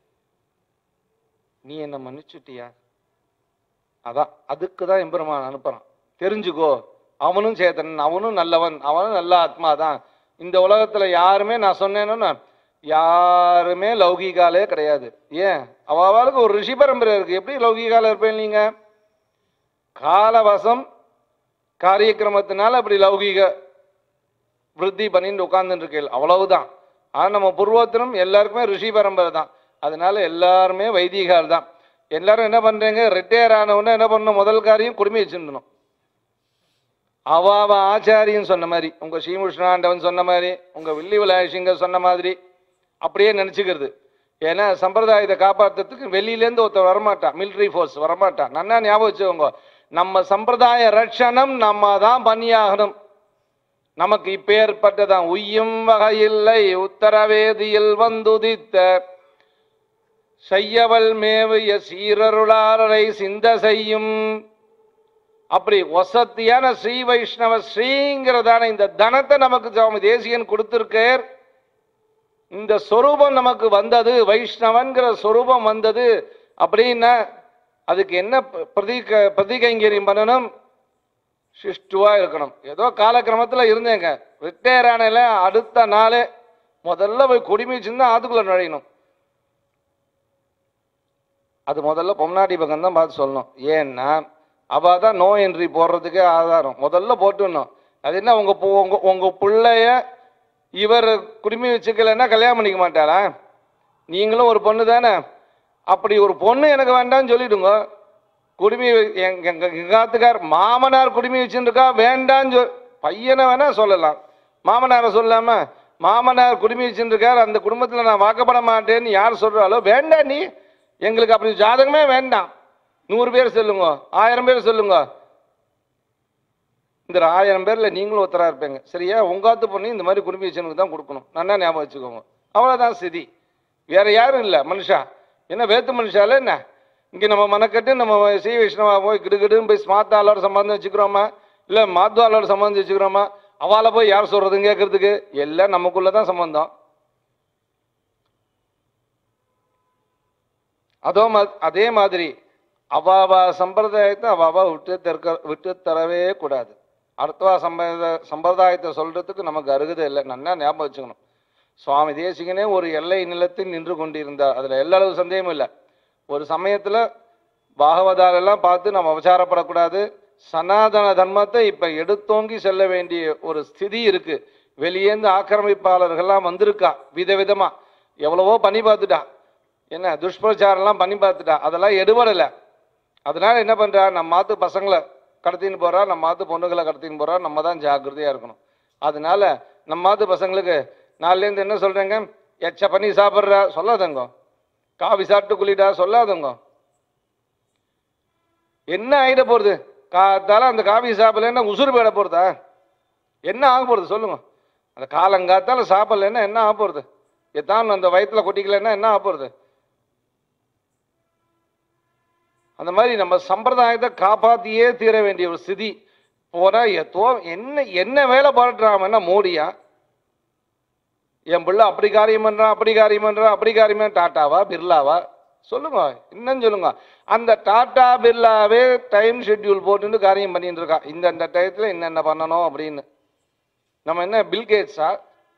நீ என்ன மன்னிச்சுட்டியா அதான் அதுக்கு தான் எம்பெருமான் அனுப்புறான் தெரிஞ்சுக்கோ அவனும் சேத்தன் அவனும் நல்லவன் அவனும் நல்ல ஆத்மா தான் இந்த உலகத்துல யாருமே நான் சொன்னேன்னா யாருமே லௌகிகாலே கிடையாது ஏன் அவளுக்கு ஒரு ரிஷி பரம்பரை இருக்கு எப்படி லௌகிகால இருப்பேன் நீங்க காலவசம் காரியக்கிரமத்தினால அப்படி லௌகிக விருத்தி பண்ணிட்டு உட்கார்ந்துட்டு இருக்கேள் அவ்வளவுதான் ஆனா நம்ம பூர்வோத்தரம் எல்லாருக்குமே ரிஷி பரம்பரை தான் அதனால எல்லாருமே வைதிகால் தான் எல்லாரும் என்ன பண்றீங்க ரிட்டையர் ஆனவுடனே என்ன பண்ணணும் முதல் காரியம் குடுமி வச்சிருந்தணும் அவ அவ ஆச்சாரியன் சொன்ன மாதிரி உங்க ஸ்ரீமுஷ்ணாண்டவன் சொன்ன மாதிரி உங்க வில்லி விலாயசிங்கர் சொன்ன மாதிரி அப்படியே நினைச்சுக்கிறது ஏன்னா சம்பிரதாயத்தை காப்பாத்துறதுக்கு வெளியிலேருந்து ஒருத்தர் வரமாட்டான் மிலிட்ரி ஃபோர்ஸ் வரமாட்டான் நன்னா ஞாபகம் வச்சுக்கோங்க நம்ம சம்பிரதாய ரட்சணம் நம்ம தான் பண்ணியாகணும் நமக்கு இப்பேற்பட்டதான் உய்யும் வகையில்லை உத்தரவேதியில் வந்துதித்த செய்யவல் மேவிய சீரருளாரை சிந்த செய்யும் அப்படி வசத்தியான ஸ்ரீ வைஷ்ணவ ஸ்ரீங்கிறதான இந்த தனத்தை நமக்கு சுவாமி தேசிகன் கொடுத்திருக்கார் இந்த சொரூபம் நமக்கு வந்தது வைஷ்ணவன்கிற சொரூபம் வந்தது அப்படின்னா அதுக்கு என்ன ப- பிரதிக பிரதிகைங்கரியம் பண்ணணும் சிஷ்டுவா இருக்கணும் ஏதோ காலக்கிரமத்தில் இருந்தேங்க ரிட்டையர் ஆனல அடுத்த நாளே முதல்ல போய் குடிமிச்சுன்னு ஆத்துக்குள்ள நுழையணும் அது முதல்ல பொம்னாடி பக்கம் தான் பார்த்து சொல்லணும் ஏன்னா அவ தான் நோ என்ட்ரி போடுறதுக்கே ஆதாரம் முதல்ல போட்டுடணும் அது என்ன உங்க பு- உங்க உங்க பிள்ளைய இவர் குடுமி வச்சுக்கலைன்னா கல்யாணம் பண்ணிக்க மாட்டாளா நீங்களும் ஒரு பொண்ணு தானே அப்படி ஒரு பொண்ணு எனக்கு வேண்டாம்னு சொல்லிடுங்க குடுமி எங்க எங்க எங்காத்துக்கார் மாமனார் குடுமி வச்சுருக்கா வேண்டான்னு சொல் பையனை வேணா சொல்லலாம் மாமனாரை சொல்லாம மாமனார் குடுமி வச்சுருக்கார் அந்த குடும்பத்தில் நான் வாக்கப்பட மாட்டேன்னு யார் சொல்றாளோ வேண்டாம் நீ எங்களுக்கு அப்படி ஜாதகமே வேண்டாம் நூறு பேர் சொல்லுங்க ஆயிரம் பேர் சொல்லுங்க இந்த ஆயிரம் பேர்ல நீங்களும் ஒருத்தரா இருப்பீங்க சரியா உங்காத்து பொண்ணு இந்த மாதிரி குடும்ப வச்சனுக்கு தான் கொடுக்கணும் நல்லா ஞாபகம் வச்சுக்கோங்க அவ்வளவுதான் ஸ்திதி வேற யாரும் இல்ல மனுஷா என்ன வேத்து மனுஷால என்ன இங்க நம்ம மனக்கட்டு நம்ம ஸ்ரீ வைஷ்ணவா போய் கிடுகிடுன்னு போய் ஸ்மார்த்தாளோட சம்பந்தம் வச்சுக்கிறோமா இல்ல மாத்வாலோட சம்பந்தம் வச்சுக்கிறோமா அவளை போய் யார் சொல்றதுன்னு கேட்கறதுக்கு எல்லாம் நமக்குள்ளதான் சம்பந்தம் அதோ மா- அதே மாதிரி அவாவா சம்பிரதாயத்தை அவாவா விட்டு தற்க விட்டு தரவே கூடாது அடுத்தவா சம்பிரத சம்பிரதாயத்தை சொல்றதுக்கு நமக்கு அருகதை இல்லை நன்னா ஞாபகம் வச்சுக்கணும் சுவாமி தேசிகனே ஒரு எல்லை நிலத்தில் நின்று கொண்டிருந்தார் அதுல எல்லா அளவு சந்தேகமும் இல்லை ஒரு சமயத்துல பாகவதாலெல்லாம் பார்த்து நம்ம உபச்சாரப்படக்கூடாது சனாதன தர்மத்தை இப்ப எடுத்தோங்கி செல்ல வேண்டிய ஒரு ஸ்திதி இருக்கு வெளியேந்து ஆக்கிரமிப்பாளர்கள்லாம் வந்திருக்கா விதவிதமா எவ்வளவோ பண்ணி பார்த்துட்டா என்ன துஷ்பிரச்சாரம்லாம் பண்ணி பார்த்துட்டா அதெல்லாம் எடுபடலை அதனால என்ன பண்றா நம்ம மாத்து பசங்களை கடத்தின்னு போறா நம்ம மாத்து பொண்ணுங்களை கடத்தின்னு போறா நம்ம தான் ஜாக்கிரதையா இருக்கணும் அதனால நம்ம மாத்து பசங்களுக்கு நாலுலேருந்து என்ன சொல்றேங்க எச்ச பண்ணி சாப்பிட்றா சொல்லாதங்க காவி சாப்பிட்டு குளிடா சொல்லாதங்க என்ன ஆயிட போறது காத்தால அந்த காவி சாப்பிடலன்னா உசுறு போயிட போறதா என்ன ஆக போறது சொல்லுங்க அந்த காலங்காத்தால சாப்பிடலன்னா என்ன ஆக போறது எத்தான் அந்த வயிற்றுல கொட்டிக்கலன்னா என்ன ஆக போறது அந்த மாதிரி நம்ம சம்பிரதாயத்தை காப்பாத்தியே தீர வேண்டிய ஒரு ஸ்திதி போனா எத்தோ என்ன என்ன வேலை பாடுறாமன்னா மோடியா என் பிள்ளை அப்படி காரியம் பண்றான் அப்படி காரியம் பண்றான் அப்படி காரியம் பண்றான். டாட்டாவா பிர்லாவா சொல்லுங்க என்னன்னு சொல்லுங்க அந்த டாடா பிர்லாவே டைம் ஷெட்யூல் போட்டுன்னு காரியம் பண்ணிட்டு இருக்கான் இந்த இந்த டயத்துல என்னென்ன பண்ணணும் அப்படின்னு நம்ம என்ன பில்கேட்ஸா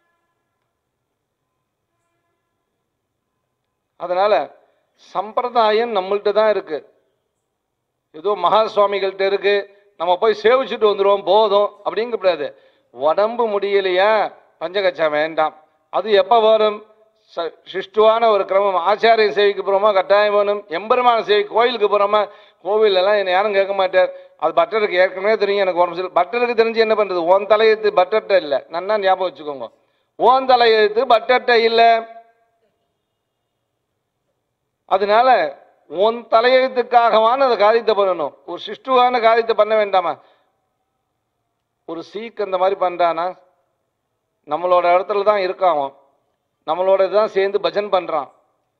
அதனால சம்பிரதாயம் நம்மள்ட்ட தான் இருக்கு ஏதோ மகா சுவாமிகள்கிட்ட இருக்கு நம்ம போய் சேவிச்சுட்டு வந்துடுவோம் போதும் அப்படிங்கக்கூடாது உடம்பு முடியலையா பஞ்சகச்சம் வேண்டாம் அது எப்போ வரும் ச- சிஷ்டுவான ஒரு கிரமம் ஆச்சாரிய சேவைக்கு போகிறோமா கட்டாயம் வேணும் எம்பெருமான சேவை கோயிலுக்கு போகிறோமா கோவிலெல்லாம் என்னை யாரும் கேட்க மாட்டார் அது பட்டருக்கு ஏற்கனவே தெரியும் எனக்கு உடம்பு சரி பட்டருக்கு தெரிஞ்சு என்ன பண்ணுறது ஓன் தலையெழுத்து பட்டர்ட்ட இல்லை நன்னா ஞாபகம் வச்சுக்கோங்க ஓன் தலையெழுத்து பட்டர்ட்ட இல்லை அதனால உன் தலையெழுத்துக்காகவான அந்த காரியத்தை பண்ணணும் ஒரு சிஷ்டுவான காரியத்தை பண்ண வேண்டாமா ஒரு சீக் அந்த மாதிரி பண்றானா நம்மளோட இடத்துல தான் இருக்கான் அவன் நம்மளோட தான் சேர்ந்து பஜன் பண்றான்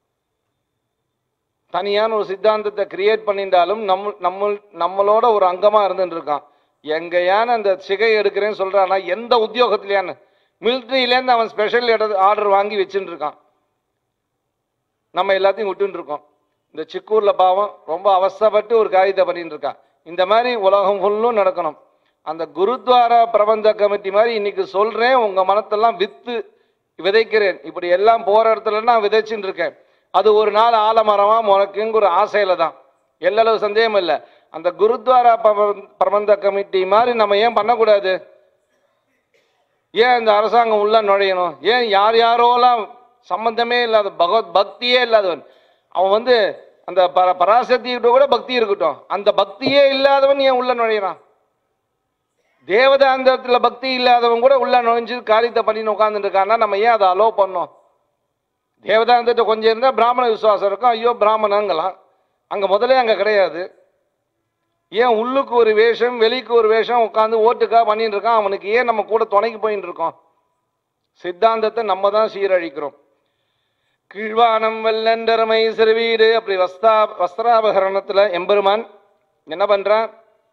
தனியான ஒரு சித்தாந்தத்தை கிரியேட் பண்ணிட்டாலும் நம்ம நம்ம நம்மளோட ஒரு அங்கமா இருந்துட்டு இருக்கான் எங்கேயான அந்த சிகை எடுக்கிறேன்னு சொல்றானா எந்த உத்தியோகத்திலேயான்னு மிலிட்ரியிலேருந்து அவன் ஸ்பெஷல் ஆர்டர் வாங்கி வச்சுட்டு இருக்கான் நம்ம எல்லாத்தையும் விட்டுட்டு இருக்கோம் இந்த சிக்கூர்ல பாவம் ரொம்ப அவஸ்தைப்பட்டு ஒரு காரியத்தை பண்ணிட்டு இருக்கான் இந்த மாதிரி உலகம் ஃபுல்லும் நடக்கணும் அந்த குருத்வாரா பிரபந்த கமிட்டி மாதிரி இன்னைக்கு சொல்றேன் உங்க மனத்தெல்லாம் வித்து விதைக்கிறேன் இப்படி எல்லாம் போற இடத்துல நான் விதைச்சுட்டு இருக்கேன் அது ஒரு நாள் ஆலமரமா முளைக்குங்கிற ஒரு ஆசையில தான் எல்லளவு சந்தேகம் இல்லை அந்த குருத்வாரா பிரப- பிரபந்த கமிட்டி மாதிரி நம்ம ஏன் பண்ணக்கூடாது ஏன் இந்த அரசாங்கம் உள்ள நுழையணும் ஏன் யார் யாரோலாம் சம்பந்தமே இல்லாத பகவத் பக்தியே இல்லாதவன் அவன் வந்து அந்த பர பராசக்திகிட்ட கூட பக்தி இருக்கட்டும் அந்த பக்தியே இல்லாதவன் ஏன் உள்ள நுழையிறான் தேவதாந்தரத்தில் பக்தி இல்லாதவன் கூட உள்ள நுழைஞ்சு காரியத்தை பண்ணின்னு உட்காந்துட்டு இருக்கான்னா நம்ம ஏன் அதை அலோவ் பண்ணோம் தேவதாந்தத்தை கொஞ்சம் இருந்தால் பிராமண விசுவாசம் இருக்கும் ஐயோ பிராமணங்களாம் அங்கே முதல்ல அங்கே கிடையாது ஏன் உள்ளுக்கு ஒரு வேஷம் வெளிக்கு ஒரு வேஷம் உட்காந்து ஓட்டுக்கா பண்ணிட்டு இருக்கான் அவனுக்கு ஏன் நம்ம கூட துணைக்கு போயிட்டு இருக்கோம் சித்தாந்தத்தை நம்ம தான் சீரழிக்கிறோம் கீழ்வானம் வெள்ளண்டரமை சிறுவீடு அப்படி வஸ்தா வஸ்திராபகரணத்துல எம்பெருமான் என்ன பண்றான்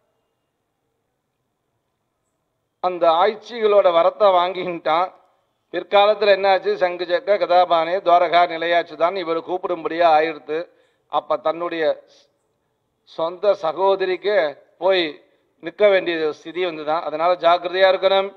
அந்த ஆய்ச்சிகளோட வரத்தை வாங்கிட்டான் பிற்காலத்துல என்னாச்சு சங்கு சக்க கதாபானே துவாரகா நிலையாச்சு தான் இவர் கூப்பிடும்படியா ஆயிடுத்து அப்ப தன்னுடைய சொந்த சகோதரிக்கு போய் நிற்க வேண்டிய ஸ்திதி வந்துதான் அதனால ஜாக்கிரதையா இருக்கணும்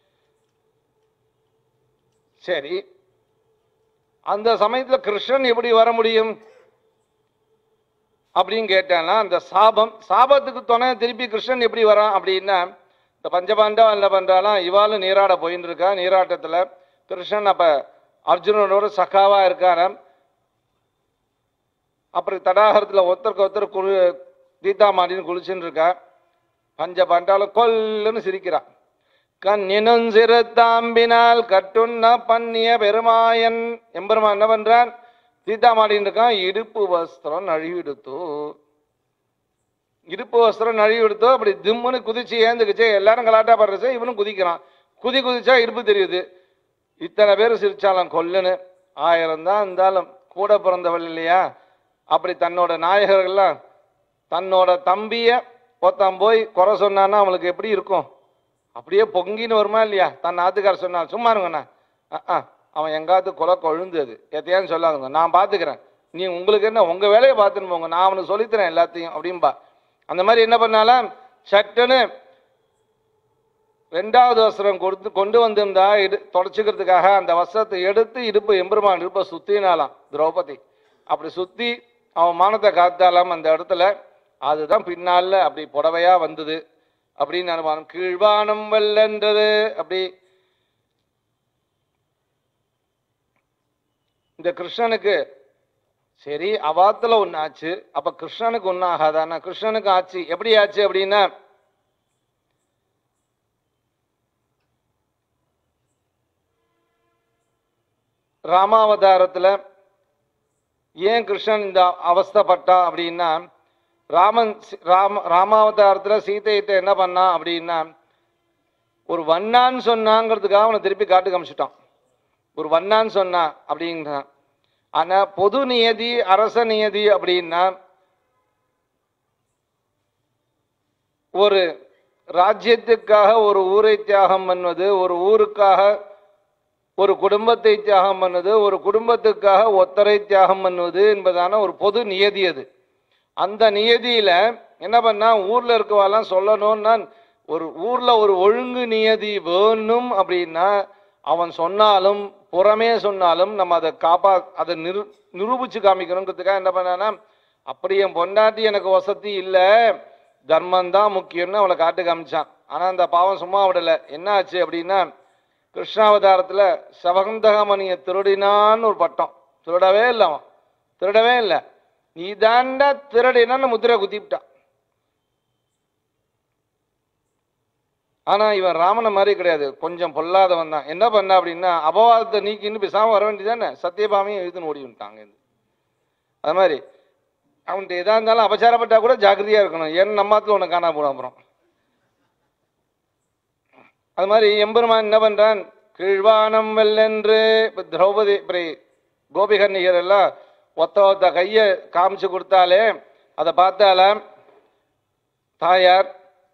சரி அந்த சமயத்துல கிருஷ்ணன் எப்படி வர முடியும் அப்படின்னு கேட்டானா அந்த சாபம் சாபத்துக்கு துணை திருப்பி கிருஷ்ணன் எப்படி வரான் அப்படின்னா இந்த பஞ்சபாண்டவா என்ன பண்றாலாம் இவாளும் நீராட போயின்னு இருக்கா நீராட்டத்துல கிருஷ்ணன் அப்ப அர்ஜுனனோட சகாவா இருக்காராம் அப்புறம் தடாகரத்துல ஒருத்தருக்கு ஒருத்தர் குளி தீதா மாடின்னு குளிச்சுன்னு இருக்கா பஞ்ச பாண்டாலும் கொல்லுன்னு சிரிக்கிறான் கண்ணினும் சிறுத்தாம்பினால் கட்டுண்ண பண்ணிய பெருமாயன் எம்பெருமான் என்ன பண்றான் தீதா மாடின்னு இருக்கான் இடுப்பு வஸ்திரம் நழுவிடுத்தோ இடுப்பு வஸ்திரம் நழுவிடுத்தோ அப்படி திம்முன்னு குதிச்சு ஏந்துக்குச்சு எல்லாரும் கலாட்டா படுறச்சு இவனும் குதிக்கிறான் குதி குதிச்சா இடுப்பு தெரியுது இத்தனை பேர் சிரிச்சாலும் கொல்லுன்னு ஆயிரம் தான் இருந்தாலும் கூட பிறந்தவள் இல்லையா அப்படி தன்னோட நாயகர்கள்லாம் தன்னோட தம்பிய ஒருத்தன் போய் குறை சொன்னான்னா அவனுக்கு எப்படி இருக்கும் அப்படியே பொங்கின்னு வருமா இல்லையா தன் நாத்துக்கார சொன்னான் சும்மா இருங்கண்ணா அஹ், அஹ், அவன் எங்காவது கொலை கொழுந்து அது எத்தையான்னு சொல்லாதுங்க நான் பார்த்துக்கிறேன் நீ உங்களுக்கு என்ன உங்க வேலையை பார்த்துன்னு போங்க நான் அவனுக்கு சொல்லித்தரேன் எல்லாத்தையும் அப்படின்பா அந்த மாதிரி என்ன பண்ணாலும் சட்டுன்னு ரெண்டாவது வஸ்திரம் கொடுத்து கொண்டு வந்திருந்தா இடு தொடச்சிக்கிறதுக்காக அந்த வஸ்திரத்தை எடுத்து இடுப்பு எம்பெருமான் இடுப்பை சுத்தினாலாம் திரௌபதி அப்படி சுத்தி அவன் மானத்தை காத்தாலாம் அந்த இடத்துல அதுதான் பின்னால அப்படி புடவையா வந்தது அப்படின்னு அனுமானம் கீழ்வானம் வெல்லன்றது அப்படி இந்த கிருஷ்ணனுக்கு சரி அவாத்துல ஒன்று ஆச்சு அப்ப கிருஷ்ணனுக்கு ஒன்றும் ஆகாதானா கிருஷ்ணனுக்கு ஆச்சு எப்படி ஆச்சு அப்படின்னா ராமாவதாரத்துல ஏன் கிருஷ்ணன் இந்த அவஸ்தைப்பட்டா அப்படின்னா ராமன் சி- ராம ராமாவதாரத்துல சீதையிட்ட என்ன பண்ணான் அப்படின்னா ஒரு வண்ணான்னு சொன்னாங்கிறதுக்காக அவனை திருப்பி காட்டு காமிச்சிட்டான் ஒரு வண்ணான்னு சொன்னான் அப்படிங்கிறான் ஆனா பொது நியதி அரச நியதி அப்படின்னா ஒரு ராஜ்யத்துக்காக ஒரு ஊரை தியாகம் பண்ணுவது ஒரு ஊருக்காக ஒரு குடும்பத்தை தியாகம் பண்ணுவது ஒரு குடும்பத்துக்காக ஒத்தரை தியாகம் பண்ணுவது என்பதான ஒரு பொது நியதி அது அந்த நியதியில என்ன பண்ணா ஊர்ல இருக்கவாலாம் சொல்லணும்னா ஒரு ஊர்ல ஒரு ஒழுங்கு நியதி வேணும் அப்படின்னா அவன் சொன்னாலும் புறமே சொன்னாலும் நம்ம அதை காப்பா அதை நிரு நிரூபிச்சு காமிக்கணுங்கிறதுக்காக என்ன பண்ணானா அப்படி என் பொண்டாட்டி எனக்கு வசதி இல்லை தர்மம் தான் முக்கியம்னு அவளை காட்டு காமிச்சான் ஆனா அந்த பாவம் சும்மா விடல என்ன ஆச்சு அப்படின்னா கிருஷ்ணாவதாரத்துல சவகந்தகமணியை திருடினான்னு ஒரு பட்டம் திருடவே இல்லை அவன் திருடவே இல்லை நீ தாண்டா திருடினான்னு முத்திரை குத்திவிட்டான் ஆனா இவன் ராமனை மாதிரி கிடையாது கொஞ்சம் பொல்லாதவன் தான் என்ன பண்ண அப்படின்னா அபவாதத்தை நீக்கின்னு பேசாம வர வேண்டியதானே சத்தியபாமையும் எழுதுன்னு ஓடி விட்டாங்க அது மாதிரி அவன்கிட்ட எதா இருந்தாலும் அபச்சாரப்பட்டா கூட ஜாக்கிரதையா இருக்கணும் ஏன்னு நம்மாத்துல உன்னை காணா போட அப்புறம் அது மாதிரி எம்பெருமான் என்ன பண்றான் கீழ்வானம் வெல்லென்று இப்ப திரௌபதி இப்படி கோபிகன்னிகர் எல்லாம் ஒத்த ஒத்த கையை காமிச்சு கொடுத்தாலே அதை பார்த்தாலாம் தாயார்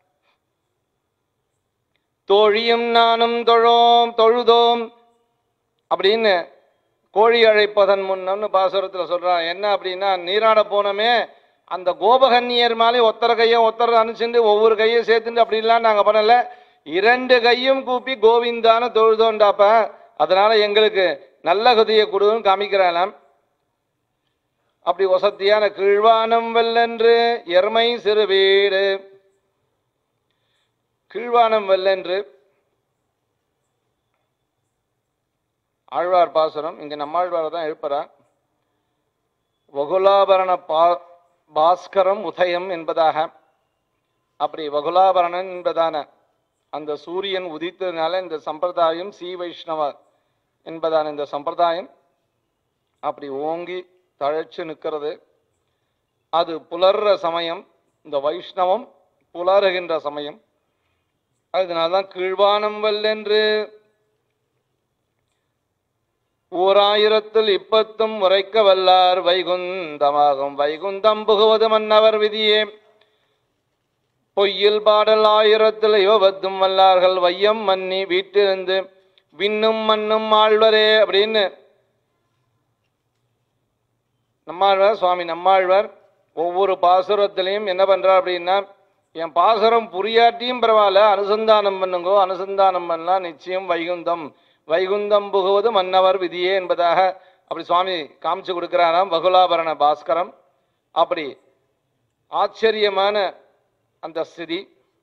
தோழியும் நானும் தொழோம் தொழுதோம் அப்படின்னு கோழி அழைப்பதன் முன்னம்னு பாசுரத்தில் சொல்றான் என்ன அப்படின்னா நீராட போனோமே அந்த கோபகன்னியர் மேலே ஒத்தர கையை ஒத்தர அனுப்பிச்சுட்டு ஒவ்வொரு கையை சேர்த்துட்டு அப்படின்லாம் நாங்கள் பண்ணல இரண்டு கையும் கூப்பி கோவிந்தான தொழுதோண்டாப்ப அதனால எங்களுக்கு நல்ல கதியை கொடுன்னு காமிக்கிறானாம் அப்படி வசத்தியான கீழ்வானம் வெல்லென்று எருமை சிறு வீடு கீழ்வானம் வெல்லென்று ஆழ்வார் பாசுரம் இங்க நம்மாழ்வார் தான் எழுப்புறா வகுலாபரண பா பாஸ்கரம் உதயம் என்பதாக அப்படி வகுலாபரணன் என்பதான அந்த சூரியன் உதித்ததுனால இந்த சம்பிரதாயம் ஸ்ரீ வைஷ்ணவ என்பதான இந்த சம்பிரதாயம் அப்படி ஓங்கி தழைச்சு நிற்கிறது அது புலர்ற சமயம் இந்த வைஷ்ணவம் புலருகின்ற சமயம் அதனால்தான் கீழ்வானம் வல்லென்று ஓராயிரத்தில் இப்பத்தும் உரைக்க வல்லார் வைகுந்தமாகும் வைகுந்தம் புகுவது மன்னவர் விதியே பொய்யில் பாடல் ஆயிரத்தில் இவபத்தும் வல்லார்கள் வையம் மன்னி வீட்டிலிருந்து விண்ணும் மண்ணும் ஆழ்வரே அப்படின்னு நம்மாழ்வார் சுவாமி நம்மாழ்வார் ஒவ்வொரு பாசுரத்திலையும் என்ன பண்றார் அப்படின்னா என் பாசுரம் புரியாட்டியும் பரவாயில்ல அனுசந்தானம் பண்ணுங்கோ அனுசந்தானம் பண்ணலாம் நிச்சயம் வைகுந்தம் வைகுந்தம் புகுவது மன்னவர் விதியே என்பதாக அப்படி சுவாமி காமிச்சு கொடுக்கிறாராம் வகுலாபரண பாஸ்கரம் அப்படி ஆச்சரியமான அந்த ஸ்திதி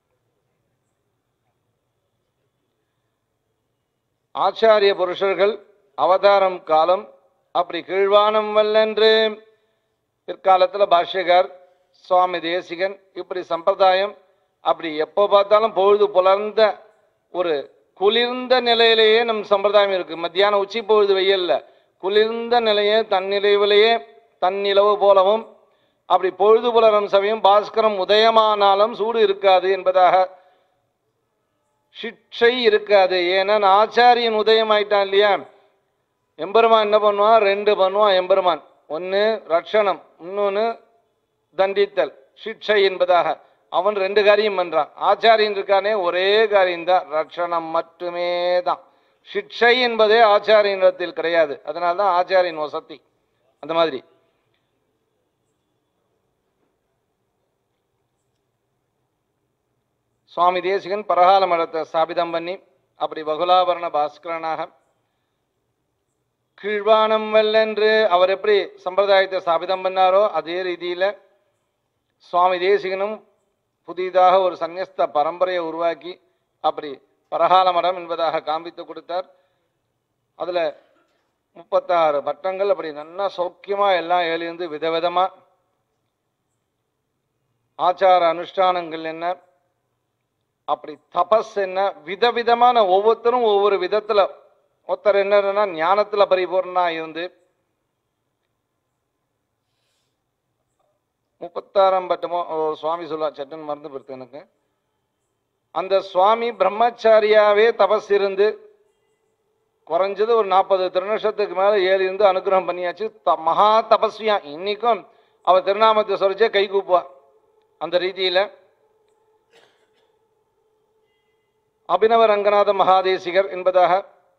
ஆச்சாரிய புருஷர்கள் அவதாரம் காலம் அப்படி கீழ்வானம் வல்லென்று பிற்காலத்துல பாஷ்யகார் சுவாமி தேசிகன் இப்படி சம்பிரதாயம் அப்படி எப்போ பார்த்தாலும் பொழுது புலர்ந்த ஒரு குளிர்ந்த நிலையிலேயே நம் சம்பிரதாயம் இருக்கு மத்தியானம் உச்சி பொழுது வெயில்ல குளிர்ந்த நிலையே தன்னிலைவிலேயே தன்னிலவு போலவும் அப்படி பொழுது புலரும் சமயம் பாஸ்கரம் உதயமானாலும் சூடு இருக்காது என்பதாக சிக்ஷை இருக்காது ஏன்னா ஆச்சாரியன் உதயம் ஆயிட்டான் இல்லையா எம்பெருமான் என்ன பண்ணுவான் ரெண்டு பண்ணுவான் எம்பெருமான் ஒன்று ரட்சணம் இன்னொன்று தண்டித்தல் சிக்ஷை என்பதாக அவன் ரெண்டு காரியம் பண்றான் ஆச்சாரியன் இருக்கானே ஒரே காரியம்தான் ரட்சணம் மட்டுமே தான் சிக்ஷை என்பதே ஆச்சாரியனிடத்தில் கிடையாது அதனால தான் ஆச்சாரியன் வசதி அந்த மாதிரி சுவாமி தேசிகன் பரகால மடத்தை ஸ்தாபிதம் பண்ணி அப்படி வகுலாபரண பாஸ்கரனாக கீழ்வானம் வெல்லென்று அவர் எப்படி சம்பிரதாயத்தை ஸ்தாபிதம் பண்ணாரோ அதே ரீதியில சுவாமி தேசிகனும் புதிதாக ஒரு சந்நியஸ்த பரம்பரையை உருவாக்கி அப்படி பரகால மடம் என்பதாக காண்பித்து கொடுத்தார் அதுல முப்பத்தாறு பட்டங்கள் அப்படி நல்லா சௌக்கியமா எல்லாம் எழுந்து விதவிதமா ஆச்சார அனுஷ்டானங்கள் என்ன அப்படி தபஸ் என்ன விதவிதமான ஒவ்வொருத்தரும் ஒவ்வொரு விதத்துல ஒருத்தர் என்னன்னா ஞானத்துல பரிபூர்ணா இருந்து முப்பத்தாறாம் பட்டமோ ஓ, சுவாமி சொல்லுவா சட்டன் மறந்து போயிடுது எனக்கு அந்த சுவாமி பிரம்மச்சாரியாவே தபஸ் இருந்து குறைஞ்சது ஒரு நாற்பது திருநஷத்துக்கு மேல ஏறி இருந்து அனுகிரகம் பண்ணியாச்சு த- மகா தபஸ்வியா இன்னைக்கும் அவ திருநாமத்தை சொல்லிச்சே கை கூப்புவா அந்த ரீதியில அபினவ ரங்கநாத மகாதேசிகர் என்பதாக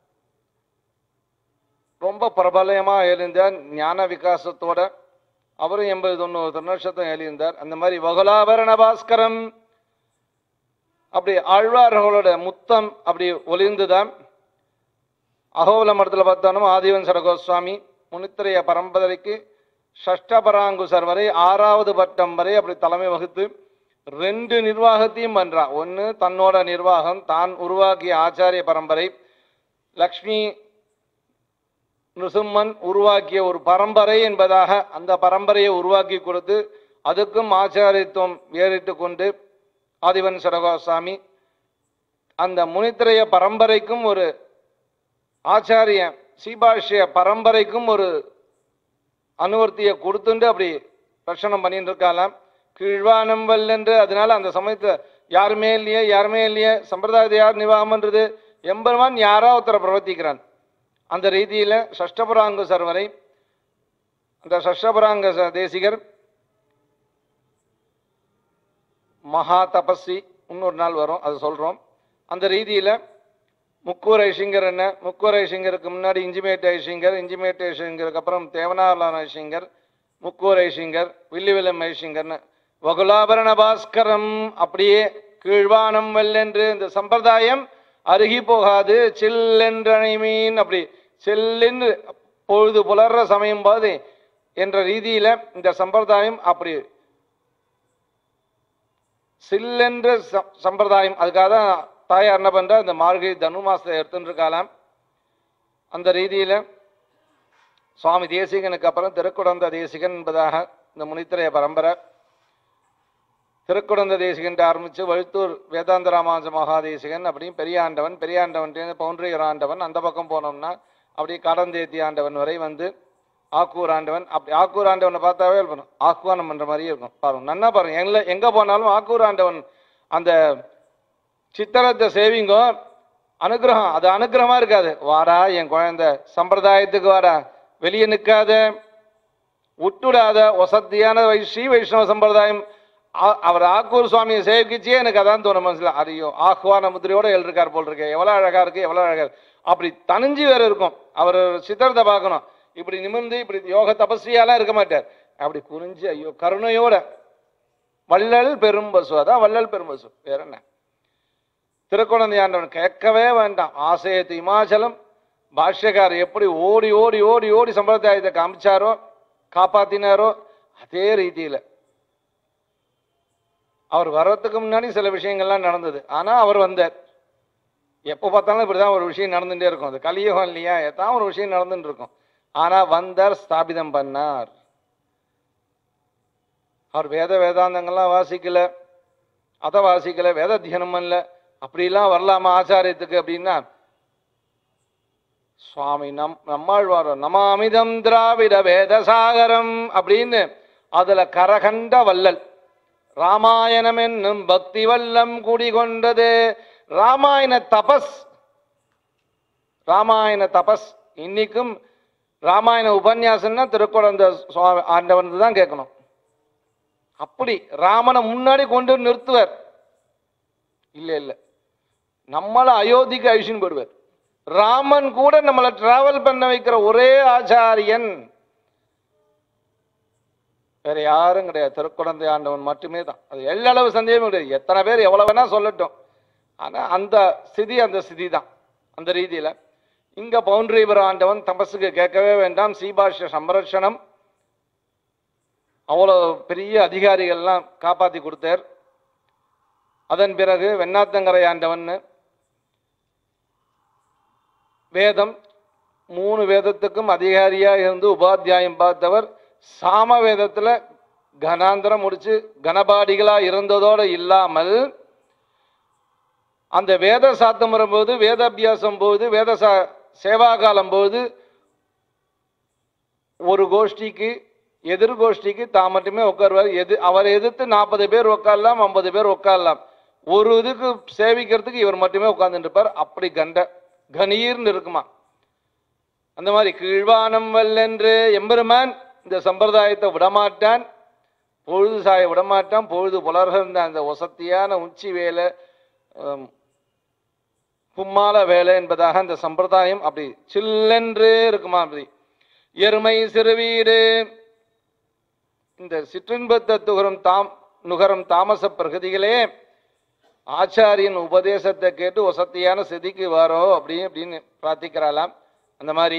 ரொம்ப பிரபலயமா எழுந்தார் ஞான விகாசத்தோட அவரும் எண்பது தொண்ணூறு திருநட்சத்திரம் எழுந்தார் அந்த மாதிரி வகுலாபரண பாஸ்கரம் அப்படி ஆழ்வார்களோட முத்தம் அப்படி ஒளிர்ந்துதான் அகோல மடத்தில் பார்த்தோம் ஆதிவன் சரகோஸ்வாமி முனித்திரைய பரம்பரைக்கு ஷஷ்டபராங்குசர் வரை ஆறாவது பட்டம் வரை அப்படி தலைமை வகுத்து ரெண்டு நிர்வாகத்தையும் பண்றா ஒன்று தன்னோட நிர்வாகம் தான் உருவாக்கிய ஆச்சாரிய பரம்பரை லக்ஷ்மி நிருசிம்மன் உருவாக்கிய ஒரு பரம்பரை என்பதாக அந்த பரம்பரையை உருவாக்கி கொடுத்து அதுக்கும் ஆச்சாரியத்துவம் ஏறிட்டு கொண்டு ஆதிவன் சரகோசாமி அந்த முனித்திரைய பரம்பரைக்கும் ஒரு ஆச்சாரிய சீபாஷ்ய பரம்பரைக்கும் ஒரு அனுவர்த்தியை கொடுத்துண்டு அப்படி பிரச்சனம் பண்ணிட்டு இருக்காளாம் கீழ்வானம் வல்லென்று அதனால அந்த சமயத்துல யாருமே இல்லையே யாருமே இல்லையே சம்பிரதாயத்தை யார் நிர்வாகம் பண்றது எம்பெருமான் யாரோ ஒருத்தரை பிரவர்த்திக்கிறான் அந்த ரீதியில ஷஷ்டபுராங்க சர்வரை அந்த ஷஷ்டபுராங்க ச- தேசிகர் மகா தபஸ்வி இன்னொரு நாள் வரும் அது சொல்றோம் அந்த ரீதியில முக்கூர் ஐசிங்கர் என்ன முக்கூர் ஐசிங்கருக்கு முன்னாடி இஞ்சிமேட் ஐசிங்கர் இஞ்சிமேட் ஐசிங்கருக்கு அப்புறம் தேவனாலான ஐசிங்கர் முக்கூர் ஐசிங்கர் வில்லிவிலம் ஐசிங்கர்னு வகுலாபரண பாஸ்கரம் அப்படியே கீழ்வானம் வெல்லென்று இந்த சம்பிரதாயம் அருகி போகாது சில்லென்றணை மீன் அப்படி செல்லென்று பொழுது புலர்ற சமயம் போது என்ற ரீதியில இந்த சம்பிரதாயம் அப்படி சில்லென்ற ச- சம்பிரதாயம் அதுக்காக தான் தாயார் என்ன பண்றா இந்த மார்கழி தனு மாசத்தை எடுத்துட்டு இருக்காளாம் அந்த ரீதியில சுவாமி தேசிகனுக்கு அப்புறம் திருக்குடந்த தேசிகன் என்பதாக இந்த முனித்திரைய பரம்பரை திருக்குடந்த தேசிகன் ஆரம்பிச்சு வழுத்தூர் வேதாந்த ராமானுஜ மகாதேசிகன் அப்படியும் பெரியாண்டவன் பெரியாண்டவன் பவுண்டரியர் ஆண்டவன் அந்த பக்கம் போனோம்னா அப்படியே கடந்தேத்தி ஆண்டவன் வரை வந்து ஆக்கூர் ஆண்டவன் அப்படி ஆக்கூர் ஆண்டவனை பார்த்தாவே இருக்கணும் ஆக்குவானம் பண்ற மாதிரியே இருக்கும் பாருங்க நன்னா பாருங்க எங்க எங்க போனாலும் ஆக்கூர் ஆண்டவன் அந்த சித்திரத்தை சேவிங்கோ அனுகிரகம் அது அனுகிரகமா இருக்காது வாடா என் குழந்தை சம்பிரதாயத்துக்கு வாடா வெளியே நிற்காத விட்டுடாத வசதியான வை- ஸ்ரீ வைஷ்ணவ சம்பிரதாயம் ஆ- அவர் ஆக்கூர் சுவாமியை சேவிக்கிச்சே எனக்கு அதான் தோணும் மனசுல அறியோ ஆஹ்வான முதிரையோட எழுதிருக்கார் போல் இருக்கு எவ்வளவு அழகா இருக்கு எவ்வளவு அழகா இருக்கு அப்படி தனிஞ்சு வேற இருக்கும் அவர் சித்திரத்தை பார்க்கணும் இப்படி நிமிர்ந்து இப்படி யோக தபஸ்வியாலாம் இருக்க மாட்டார் அப்படி குறிஞ்சு ஐயோ கருணையோட வள்ளல் பெரும்பசு அதான் வள்ளல் பெரும்பசு வேற என்ன திருக்குழந்தை ஆண்டவன் கேட்கவே வேண்டாம் ஆசையத்து இமாச்சலம் பாஷ்யக்காரர் எப்படி ஓடி ஓடி ஓடி ஓடி சம்பிரதாயத்தை காமிச்சாரோ காப்பாத்தினாரோ அதே ரீதியில அவர் வர்றதுக்கு முன்னாடி சில விஷயங்கள்லாம் நடந்தது ஆனா அவர் வந்தார் எப்போ பார்த்தாலும் இப்படிதான் ஒரு விஷயம் நடந்துட்டே இருக்கும் அது கலியுகம் இல்லையா எதான் ஒரு விஷயம் நடந்துட்டு இருக்கும் ஆனா வந்தார் ஸ்தாபிதம் பண்ணார் அவர் வேத வேதாந்தங்கள்லாம் வாசிக்கல அதை வாசிக்கல வேத தியானம் பண்ணல அப்படிலாம் வரலாமா ஆச்சாரியத்துக்கு அப்படின்னா சுவாமி நம் நம்மாழ்வார் நமாமிதம் திராவிட வேதசாகரம் அப்படின்னு அதுல கரகண்ட வள்ளல் ராமாயணம் என்னும் பக்தி வல்லம் குடிகொண்டது ராமாயண தபஸ் ராமாயண தபஸ் இன்னைக்கும் ராமாயண உபன்யாசம்னா திருக்குழந்த சுவாமி ஆண்டவன் தான் கேட்கணும் அப்படி ராமனை முன்னாடி கொண்டு வந்து நிறுத்துவார் இல்ல இல்ல நம்மள அயோத்திக்கு அழிச்சுன்னு போடுவார் ராமன் கூட நம்மளை டிராவல் பண்ண வைக்கிற ஒரே ஆச்சாரியன் வேற யாரும் கிடையாது திருக்குழந்தை ஆண்டவன் மட்டுமே தான் அது எல்லளவு சந்தேகமும் கிடையாது எத்தனை பேர் எவ்வளவு வேணா சொல்லட்டும் ஆனா அந்த ஸ்திதி அந்த ஸ்திதி தான் அந்த ரீதியில இங்க பவுண்டரிபுர ஆண்டவன் தபஸுக்கு கேட்கவே வேண்டாம் சீபாஷ்ய சம்ரட்சணம் அவ்வளோ பெரிய அதிகாரிகள்லாம் காப்பாத்தி கொடுத்தார் அதன் பிறகு வெண்ணாத்தங்கரை ஆண்டவன் வேதம் மூணு வேதத்துக்கும் அதிகாரியா இருந்து உபாத்தியாயம் பார்த்தவர் சாம வேதத்துல கனாந்திரம் முடிச்சு கனபாடிகளா இருந்ததோடு இல்லாமல் அந்த வேத சாத்தம் வரும்போது வேதாபியாசம் போது வேத சா சேவாகாலம் போது ஒரு கோஷ்டிக்கு எதிர் கோஷ்டிக்கு தான் மட்டுமே உட்காருவார் எது அவரை எதிர்த்து நாற்பது பேர் உட்காரலாம் ஐம்பது பேர் உட்காரலாம் ஒரு இதுக்கு சேவிக்கிறதுக்கு இவர் மட்டுமே உட்கார்ந்துட்டு இருப்பார் அப்படி கண்ட கணீர்னு இருக்குமா அந்த மாதிரி கீழ்வானம் வல்லென்று எம்பெருமான் இந்த சம்பிரதாயத்தை விடமாட்டான் பொழுது சாய விடமாட்டான் பொழுது புலர்கின்ற அந்த ஒசத்தியான உச்சி வேலை ஹம், பும்மால வேலை என்பதாக அந்த சம்பிரதாயம் அப்படி சில்லென்று இருக்குமா அப்படி எருமை சிறுவீடு இந்த சிற்றின்பத்தை துகரும் தாம் நுகரும் தாமச பிரகதிகளே ஆச்சாரியன் உபதேசத்தை கேட்டு வசத்தியான செதிக்கு வாரோ அப்படி அப்படின்னு பிரார்த்திக்கிறாளாம் அந்த மாதிரி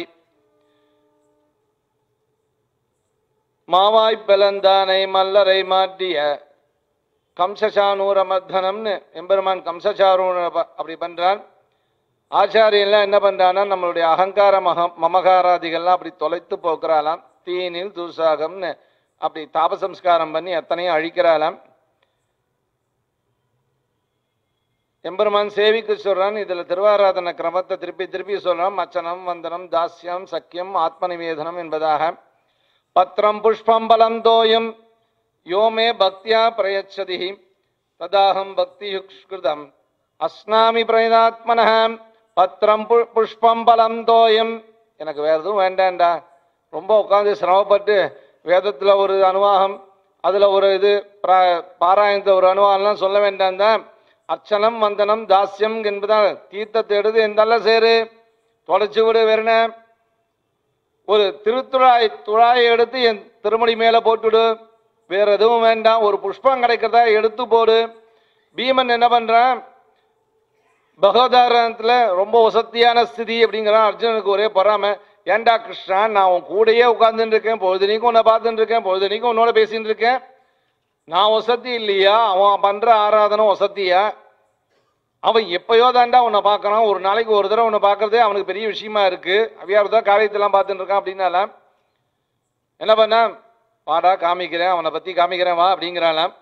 மாவாய் பிளந்தானை மல்லரை மாட்டிய கம்சசானூர மர்தனம்னு எம்பெருமான் கம்சசாரூர அப்படி பண்றான் ஆச்சாரியன்லாம் என்ன பண்றான்னா நம்மளுடைய அகங்கார மக மமகாராதிகள்லாம் அப்படி தொலைத்து போக்குறாளாம் தீனில் தூசாகம்னு அப்படி தாபசம்ஸ்காரம் பண்ணி அத்தனையும் அழிக்கிறாளாம் எம்பெருமான் சேவிக்கு சொல்றான் இதுல திருவாராதன கிரமத்தை திருப்பி திருப்பி சொல்றான் மச்சனம் வந்தனம் தாஸ்யம் சக்கியம் ஆத்ம நிவேதனம் என்பதாக பத்திரம் புஷ்பம் பலம் தோயம் யோமே பக்தியா பிரயச்சதி ததாகம் பக்தி யுக்ஸ்கிருதம் அஸ்னாமி பிரயதாத்மன பத்திரம் பு- புஷ்பம் பலம் தோயம் எனக்கு வேற எதுவும் வேண்டாம்டா ரொம்ப உட்காந்து சிரமப்பட்டு வேதத்துல ஒரு அனுவாகம் அதுல ஒரு இது பிரா- பாராயணத்தை ஒரு அனுவாகம்லாம் சொல்ல வேண்டாம் தான் அர்ச்சனம் வந்தனம் தாஸ்யம் என்பதால் தீர்த்தத்தை எடுத்து எந்தால சேரு தொலைச்சு விடு வேறன ஒரு திருத்துழாய் துழாயை எடுத்து என் திருமணி மேல போட்டுடு வேற எதுவும் வேண்டாம் ஒரு புஷ்பம் கிடைக்கிறதா எடுத்து போடு பீமன் என்ன பண்றான் பகவதாரணத்துல ரொம்ப வசத்தியான ஸ்திதி அப்படிங்கிறான் அர்ஜுனனுக்கு ஒரே பொறாம ஏன்டா கிருஷ்ணா நான் உன் கூடயே உட்கார்ந்துட்டு இருக்கேன் பொழுதுனைக்கும் உன்னை பார்த்துட்டு இருக்கேன் பொழுதுனைக்கும் உன்னோட பேசிட்டு இருக்கேன் நான் வசதி இல்லையா அவன் பண்ற ஆராதனை வசதியா அவன் எப்பயோ தாண்டா உன்னை பார்க்கறான் ஒரு நாளைக்கு ஒரு தடவை உன்னை பார்க்கறதே அவனுக்கு பெரிய விஷயமா இருக்கு அவியார் தான் காரியத்தெல்லாம் பார்த்துட்டு இருக்கான் அப்படின்னாலாம் என்ன பண்ண வாடா காமிக்கிறேன் அவனை பத்தி காமிக்கிறேன் வா அப்படிங்கிறானாம்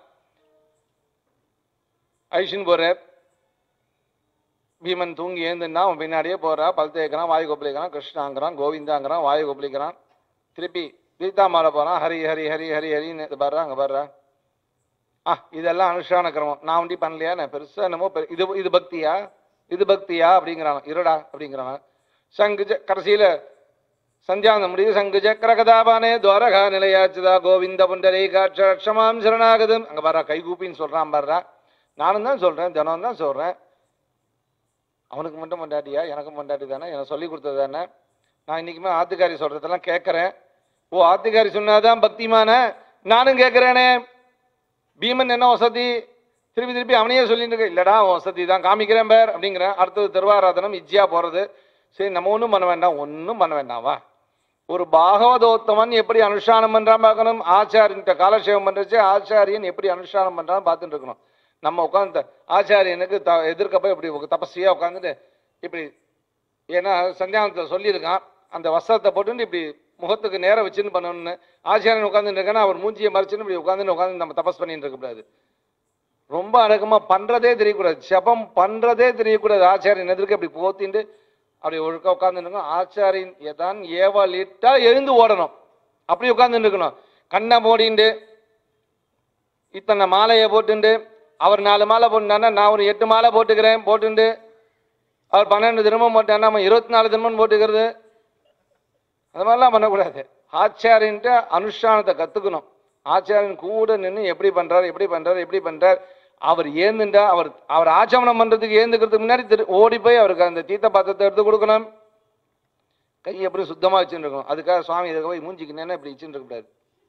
ஐஷின் போறார் பீமன் தூங்கி ஏந்துன்னா அவன் பின்னாடியே போறா பல் தேய்க்கிறான் வாயு கொப்பளிக்கிறான் கிருஷ்ணாங்கிறான் கோவிந்தாங்கிறான் வாயு கொப்பளிக்கிறான் திருப்பி பீதாமால போறான் ஹரி ஹரி ஹரி ஹரி ஹரின்னு இது பாடுறா அங்க பாடுறா ஆ இதெல்லாம் அனுஷ்டான கிரமம் நான் வண்டி பண்ணலையா நான் பெருசா என்னமோ பெ- இது இது பக்தியா இது பக்தியா அப்படிங்கிறான் இருடா அப்படிங்கிறான் சங்கு ஜ- கடைசியில சந்தியாந்தம் முடிவு சங்கு சக்கர கதாபானே துவாரகா நிலையாச்சுதா கோவிந்த புண்டரை காட்சமாம் சரணாகதம் அங்க பாரா கைகூப்பின்னு சொல்றான் பாடுறா நானும் தான் சொல்றேன் தினம் தான் சொல்றேன் அவனுக்கு மட்டும் பொண்டாட்டியா எனக்கும் பொண்டாட்டி தானே எனக்கு சொல்லி கொடுத்தது தானே நான் இன்னைக்குமே ஆத்துக்காரி சொல்றதெல்லாம் கேட்கறேன் ஓ ஆத்துக்காரி சொன்னாதான் பக்திமான நானும் கேட்கறேனே பீமன் என்ன வசதி திருப்பி திருப்பி அவனையே சொல்லிட்டு இருக்க இல்லடா அவன் வசதி தான் காமிக்கிறேன் பேர் அப்படிங்கிறேன் அடுத்தது திருவாராதனம் இஜ்ஜியா போறது சரி நம்ம ஒன்றும் பண்ண வேண்டாம் ஒன்றும் பண்ண வேண்டாம் வா ஒரு பாகவதோத்தமன் எப்படி அனுஷ்டானம் பண்றான் பார்க்கணும் ஆச்சாரியன்ட்ட காலக்ஷேபம் பண்றச்சு ஆச்சாரியன் எப்படி அனுஷ்டானம் பண்றான்னு பார்த்துட்டு இருக்கணும் நம்ம உட்காந்து ஆச்சாரியனுக்கு த எதிர்க்க போய் இப்படி தபஸ்வியா உட்காந்துட்டு இப்படி ஏன்னா சந்தியானத்தை சொல்லியிருக்கான் அந்த வஸ்திரத்தை போட்டுன்னு இப்படி முகத்துக்கு நேரா வச்சுன்னு பண்ணணும்னு ஆச்சாரியன் உட்காந்துட்டு இருக்கானா அவர் மூஞ்சியை மறைச்சுன்னு இப்படி உட்காந்துன்னு உட்காந்து நம்ம தபஸ் பண்ணிட்டு இருக்கக்கூடாது ரொம்ப அடக்கமா பண்றதே தெரியக்கூடாது ஜபம் பண்றதே தெரியக்கூடாது ஆச்சாரியன் எதிர்க்க இப்படி போத்திண்டு அப்படி ஒழுக்கா உட்காந்துருக்கணும் ஆச்சாரியன் எதான் ஏவல் இட்டா எழுந்து ஓடணும் அப்படி உட்கார்ந்துட்டு இருக்கணும் கண்ணை மூடிண்டு இத்தனை மாலையை போட்டுண்டு அவர் நாலு மாலை போட்டுனா நான் ஒரு எட்டு மாலை போட்டுக்கிறேன் போட்டுண்டு அவர் பன்னெண்டு தினமும் போட்டான்னா நம்ம இருபத்தி நாலு தினமும் போட்டுக்கிறது அது மாதிரிலாம் பண்ணக்கூடாது ஆச்சாரியன்ட்டு அனுஷ்டானத்தை கத்துக்கணும் ஆச்சாரியன் கூட நின்று எப்படி பண்றாரு எப்படி பண்றாரு எப்படி பண்றார் அவர் ஏந்துண்டா அவர் அவர் ஆச்சமனம் பண்றதுக்கு ஏந்துக்கிறதுக்கு முன்னாடி திரு ஓடி போய் அவருக்கு அந்த தீர்த்த பாத்திரத்தை எடுத்து கொடுக்கணும் கை எப்படி சுத்தமா வச்சுட்டு இருக்கணும் அதுக்காக சுவாமி இதுக்கு போய் மூஞ்சிக்கு நேரம் இப்படி வச்சுட்டு இருக்கக்கூடாது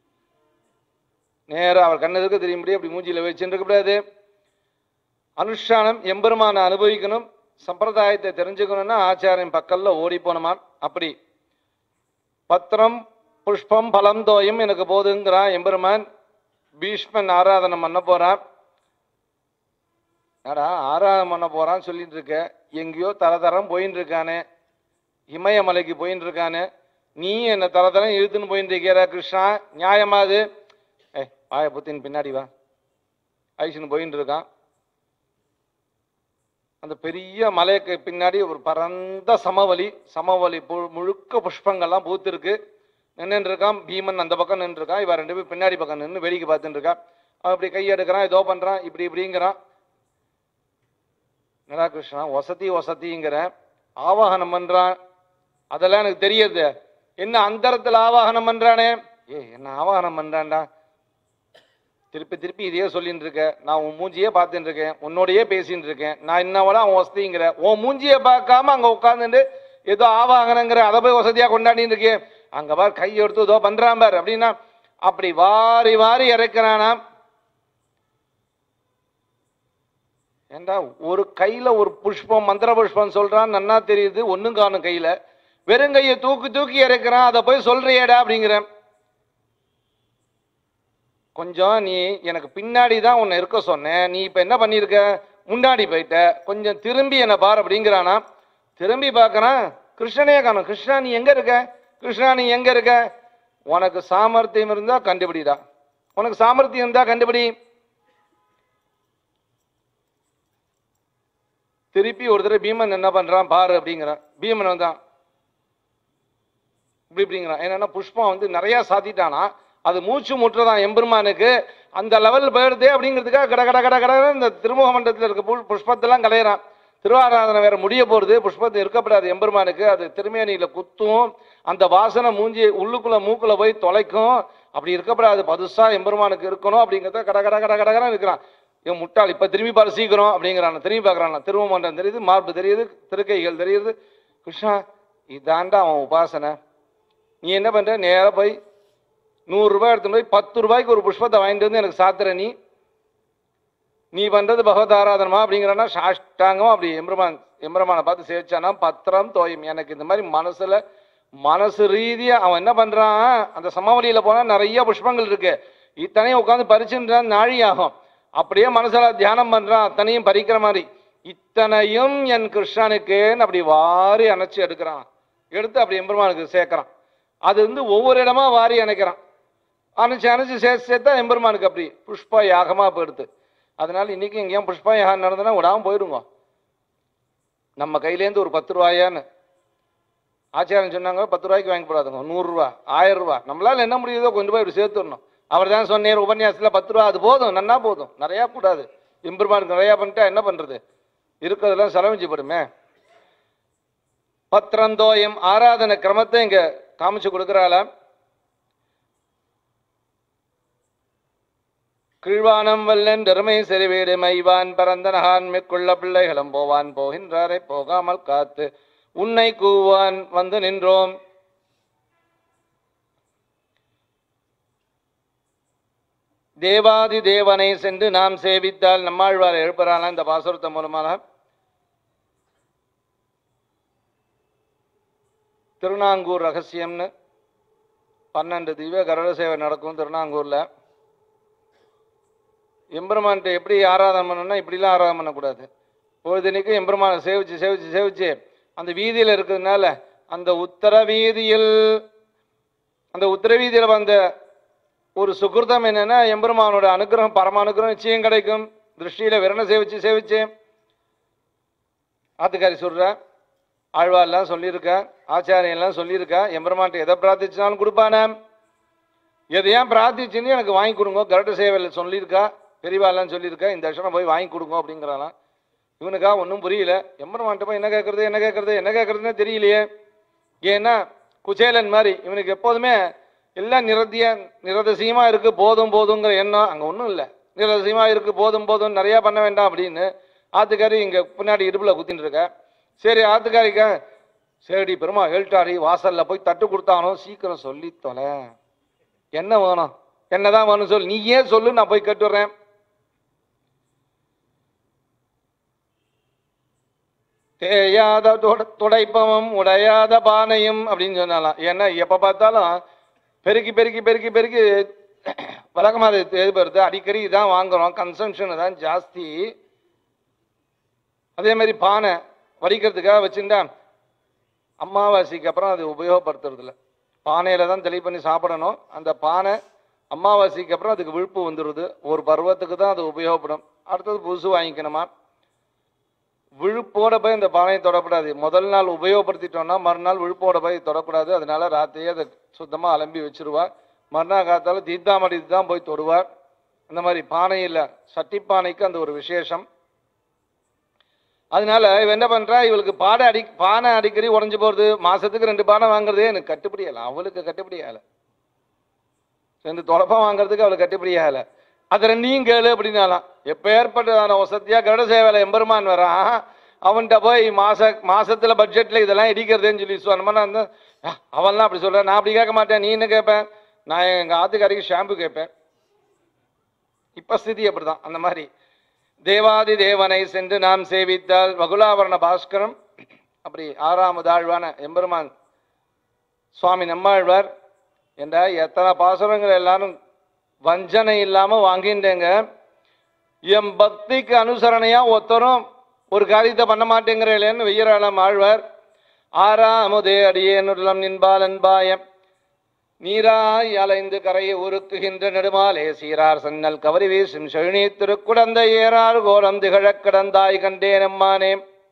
நேரா அவர் கண்ணதுக்கு தெரியும்படி அப்படி மூஞ்சியில வச்சுட்டு இருக்கக்கூடாது அனுஷ்டானம் எம்பெருமான அனுபவிக்கணும் சம்பிரதாயத்தை தெரிஞ்சுக்கணும்னா ஆச்சாரியன் பக்கல்ல ஓடி போனோமா அப்படி பத்திரம் புஷ்பம் பலம் தோயம் எனக்கு போதுங்கிறான் எம்பெருமான் பீஷ்மன் ஆராதனை பண்ண போறான் என்னடா ஆராதனை பண்ண போறான்னு சொல்லிட்டு இருக்க எங்கேயோ தர தரம் போயின்னு இருக்கானே இமயமலைக்கு போயின்னு இருக்கானே நீ என்ன தர தர இழுத்துன்னு போயின்னு இருக்கிற கிருஷ்ணா நியாயமா அது ஏய் வாய புத்தின் பின்னாடி வா ஐஷன் போயின்னு இருக்கான் அந்த பெரிய மலைக்கு பின்னாடி ஒரு பரந்த சமவெளி சமவெளி பு- முழுக்க புஷ்பங்கள்லாம் பூத்திருக்கு நின்னுட்டு இருக்கான் பீமன் அந்த பக்கம் நின்று இருக்கான் இவன் ரெண்டு பேரும் பின்னாடி பக்கம் நின்று வேடிக்கை பார்த்துட்டு இருக்கான் அவன் இப்படி கை எடுக்கிறான் ஏதோ பண்றான் இப்படி இப்படிங்கிறான் என்னடா கிருஷ்ணா வசதி வசதிங்கிற ஆவாகனம் பண்றான் அதெல்லாம் எனக்கு தெரியுது என்ன அந்தரத்துல ஆவாகனம் பண்றானே ஏ என்ன ஆவாகனம் பண்றான்டா திருப்பி திருப்பி இதையே சொல்லிட்டு இருக்க நான் உன் மூஞ்சியே பார்த்துட்டு இருக்கேன் உன்னோடையே பேசிட்டு இருக்கேன் நான் இன்னவள அவன் வசதிங்கிற உன் மூஞ்சியை பார்க்காம அங்க உட்காந்துட்டு ஏதோ ஆவாகனங்கிற அதை போய் வசதியா கொண்டாடிட்டு இருக்கேன் அங்க பார் கை எடுத்து ஏதோ பண்றான் பார் அப்படின்னா அப்படி வாரி வாரி இறக்குறானா ஏண்டா ஒரு கையில ஒரு புஷ்பம் மந்திர புஷ்பம் சொல்றான் நன்னா தெரியுது ஒண்ணும் காணும் கையில வெறும் கையை தூக்கி தூக்கி இறக்குறான் அதை போய் சொல்றியேடா அப்படிங்கிறேன் கொஞ்சம் நீ எனக்கு பின்னாடி தான் உன்னை இருக்க சொன்னேன் நீ இப்ப என்ன பண்ணியிருக்க முன்னாடி போயிட்ட கொஞ்சம் திரும்பி என்னை பார் அப்படிங்கிறானா திரும்பி பார்க்கறான் கிருஷ்ணனே காணும் கிருஷ்ணா நீ எங்க இருக்க கிருஷ்ணா நீ எங்க இருக்க உனக்கு சாமர்த்தியம் இருந்தா கண்டுபிடிடா உனக்கு சாமர்த்தியம் இருந்தா கண்டுபிடி திருப்பி ஒரு தடவை பீமன் என்ன பண்றான் பாரு அப்படிங்கிறான் பீமன் வந்தான் இப்படி இப்படிங்கிறான் என்னன்னா புஷ்பம் வந்து நிறைய சாத்திட்டானா அது மூச்சு முட்டுறதான் எம்பெருமானுக்கு அந்த லெவல் போயிடுதே அப்படிங்கிறதுக்காக கட கட கட கட இந்த திருமுக மண்டலத்தில் இருக்க புல் புஷ்பத்தெல்லாம் கலையிறான் திருவாராதனை வேற முடிய போறது புஷ்பத்தை இருக்கப்படாது எம்பெருமானுக்கு அது திருமேனியில குத்தும் அந்த வாசனை மூஞ்சி உள்ளுக்குள்ள மூக்குல போய் தொலைக்கும் அப்படி இருக்கப்படாது பதுசா எம்பெருமானுக்கு இருக்கணும் அப்படிங்கிறத கட கட கட கடகட இருக்கிறான் இவன் முட்டாள் இப்ப திரும்பி பாரு சீக்கிரம் அப்படிங்கிறான் திரும்பி பார்க்கறான் திருமமண்டலம் தெரியுது மார்பு தெரியுது திருக்கைகள் தெரியுது கிருஷ்ணா இதாண்டா அவன் உபாசனை நீ என்ன பண்ற நேரா போய் நூறு ரூபாய் எடுத்து போய் பத்து ரூபாய்க்கு ஒரு புஷ்பத்தை வாங்கிட்டு வந்து எனக்கு சாத்துற நீ நீ பண்றது பகவத் ஆராதனமா அப்படிங்கிறனா சாஷ்டாங்கமா அப்படி எம்பெருமான் எம்பெருமானை பார்த்து சேவிச்சானா பத்திரம் தோயும் எனக்கு இந்த மாதிரி மனசுல மனசு ரீதியா அவன் என்ன பண்றான் அந்த சமவெளியில போனா நிறைய புஷ்பங்கள் இருக்கு இத்தனையும் உட்காந்து பறிச்சுன்றான் நாழி ஆகும் அப்படியே மனசுல தியானம் பண்றான் அத்தனையும் பறிக்கிற மாதிரி இத்தனையும் என் கிருஷ்ணனுக்குன்னு அப்படி வாரி அணைச்சு எடுக்கிறான் எடுத்து அப்படி எம்பெருமானுக்கு சேர்க்கறான் அது வந்து ஒவ்வொரு இடமா வாரி அணைக்கிறான் அணைச்சு அணைச்சு சேர்த்து சேர்த்தா எம்பெருமானுக்கு அப்படி புஷ்ப யாகமா போயிடுது அதனால இன்னைக்கு எங்கேயும் புஷ்ப யாகம் நடந்ததுன்னா விடாம போயிடுங்க நம்ம கையிலேருந்து ஒரு பத்து ரூபாயான்னு ஆச்சாரியன் சொன்னாங்க பத்து ரூபாய்க்கு வாங்கி போடாதுங்க நூறுரூவா ஆயிரம் ரூபாய் நம்மளால என்ன முடியுதோ கொண்டு போய் இப்படி சேர்த்துடணும் அவர் தான் சொன்னார் உபன்யாசத்தில் பத்து ரூபா அது போதும் நன்னா போதும் நிறையா கூடாது எம்பெருமானுக்கு நிறையா பண்ணிட்டா என்ன பண்றது இருக்கிறதெல்லாம் செலவஞ்சு போடுமே பத்திரந்தோயம் ஆராதனை கிரமத்தை இங்க காமிச்சு கொடுக்குறாள கீழ்வானம் வல்லன் பெருமை செறிவீடு மைவான் பரந்தனகான் மிக்குள்ள பிள்ளைகளும் போவான் போகின்றாரை போகாமல் காத்து உன்னை கூவான் வந்து நின்றோம் தேவாதி தேவனை சென்று நாம் சேவித்தால் நம்மாழ்வார் எழுப்புறானா இந்த பாசுரத்தை மூலமாக திருநாங்கூர் ரகசியம்னு பன்னெண்டு திவ்ய கருட சேவை நடக்கும் திருநாங்கூர்ல எம்பெருமான்கிட்ட எப்படி ஆராதனை பண்ணணும்னா இப்படிலாம் ஆராதனை பண்ணக்கூடாது பொழுதுனைக்கும் எம்பெருமானை சேவிச்சு சேவிச்சு சேவிச்சு அந்த வீதியில் இருக்கிறதுனால அந்த உத்தர வீதியில் அந்த உத்தர வீதியில் வந்த ஒரு சுகிருதம் என்னன்னா எம்பெருமானோட அனுகிரகம் பரம அனுகிரகம் நிச்சயம் கிடைக்கும் திருஷ்டியில விரண சேவிச்சு சேவிச்சு ஆத்துக்காரி சொல்ற ஆழ்வார்லாம் சொல்லியிருக்கா ஆச்சாரியெல்லாம் சொல்லியிருக்கா எம்பெருமான்ட்ட எதை பிரார்த்திச்சாலும் கொடுப்பானே எதையும் பிரார்த்திச்சுன்னு எனக்கு வாங்கி கொடுங்க கருட சேவையில் சொல்லியிருக்கா பெரியவாலாம் சொல்லியிருக்கா இந்த வருஷம் போய் வாங்கி கொடுங்க அப்படிங்கிறாலாம் இவனுக்கா ஒன்றும் புரியல எம்பெருமான்ட்ட போய் என்ன கேட்கறது என்ன கேட்கறது என்ன கேட்கறதுன்னே தெரியலையே ஏன்னா குச்சேலன் மாதிரி இவனுக்கு எப்போதுமே எல்லாம் நிரதிய நிரதசியமா இருக்கு போதும் போதுங்கிற எண்ணம் அங்க ஒன்றும் இல்லை நிரதசியமா இருக்கு போதும் போதும் நிறைய பண்ண வேண்டாம் அப்படின்னு ஆத்துக்காரி இங்க பின்னாடி இடுப்புல குத்தின்னு இருக்க சரி ஆத்துக்காரிக்க சரி பெருமா எழுட்டாரி வாசல்ல போய் தட்டு கொடுத்தானோ சீக்கிரம் சொல்லி தொலை என்ன வேணும் என்னதான் வேணும் சொல்லு நீ ஏன் சொல்லு நான் போய் கேட்டுறேன் தேயாத தொட- துடைப்பமும் உடையாத பானையும் அப்படின்னு சொன்னாலாம் ஏன்னா எப்ப பார்த்தாலும் பெருக்கி பெருக்கி பெருக்கி பெருக்கி வழக்கமாக எது வருது அடிக்கடி இதான் வாங்குறோம் கன்சம்ஷன் தான் ஜாஸ்தி அதே மாதிரி பானை வடிக்கிறதுக்காக வச்சுட்டா அமாவாசைக்கு அப்புறம் அது உபயோகப்படுத்துறது இல்ல பானையில தான் தெளி பண்ணி சாப்பிடணும் அந்த பானை அமாவாசைக்கு அப்புறம் அதுக்கு விழுப்பு வந்துடுது ஒரு பருவத்துக்கு தான் அது உபயோகப்படும் அடுத்தது புதுசு வாங்கிக்கணுமா விழுப்போட போய் இந்த பானையை தொடக்கூடாது முதல் நாள் உபயோகப்படுத்திட்டோம்னா மறுநாள் விழுப்போட போய் தொடக்கூடாது அதனால ராத்திரியே அதை சுத்தமா அலம்பி வச்சிருவா மறுநாள் காத்தால தீத்தாமடி தான் போய் தொடுவார் அந்த மாதிரி பானையில் சட்டி பானைக்கு அந்த ஒரு விசேஷம் அதனால இவ என்ன பண்றா இவளுக்கு பானை அடி பானை அடிக்கடி உடஞ்சு போறது மாசத்துக்கு ரெண்டு பானை வாங்குறதே எனக்கு கட்டுப்படி ஆகல அவளுக்கு கட்டுப்படி ஆகல ரெண்டு தொடப்பம் வாங்குறதுக்கு அவளுக்கு கட்டுப்படி ஆகல அது ரெண்டையும் கேளு அப்படின்னாலாம் எப்ப ஏற்பட்டதான வசதியா கருட சேவையில எம்பெருமான் வரான் அவன்கிட்ட போய் மாச மாசத்துல பட்ஜெட்ல இதெல்லாம் இடிக்கிறதுன்னு சொல்லி சொன்ன அந்த அவன்லாம் அப்படி சொல்ற நான் அப்படி கேட்க மாட்டேன் நீ என்ன கேட்பேன் நான் எங்க ஆத்துக்காரிக்கு ஷாம்பு கேட்பேன் இப்ப ஸ்திதி அப்படிதான் அந்த மாதிரி தேவாதி தேவனை சென்று நாம் சேவித்தால் வகுலாவரண பாஸ்கரம் அப்படி ஆறாமது ஆழ்வான எம்பெருமான் சுவாமி நம்மாழ்வார் என்ற எத்தனை பாசுரங்கள் எல்லாரும் வஞ்சனை இல்லாம வாங்கிட்டேங்க என் பக்திக்கு அனுசரணையா ஒருத்தரும் ஒரு காரியத்தை பண்ண மாட்டேங்கிறேன்னு வெய்யராளம் ஆழ்வார் ஆறாமுதே அடியேனுள்ளம் நின்பால் அன்பாயம் நீராய் அலைந்து கரையை உருக்குகின்ற நெடுமாலே சீரார் சன்னல் கவரி வீசும் செழுநீ திருக்குடந்த ஏறார் கோலம் திகழக் கிடந்தாய் கண்டேன் எம்மானே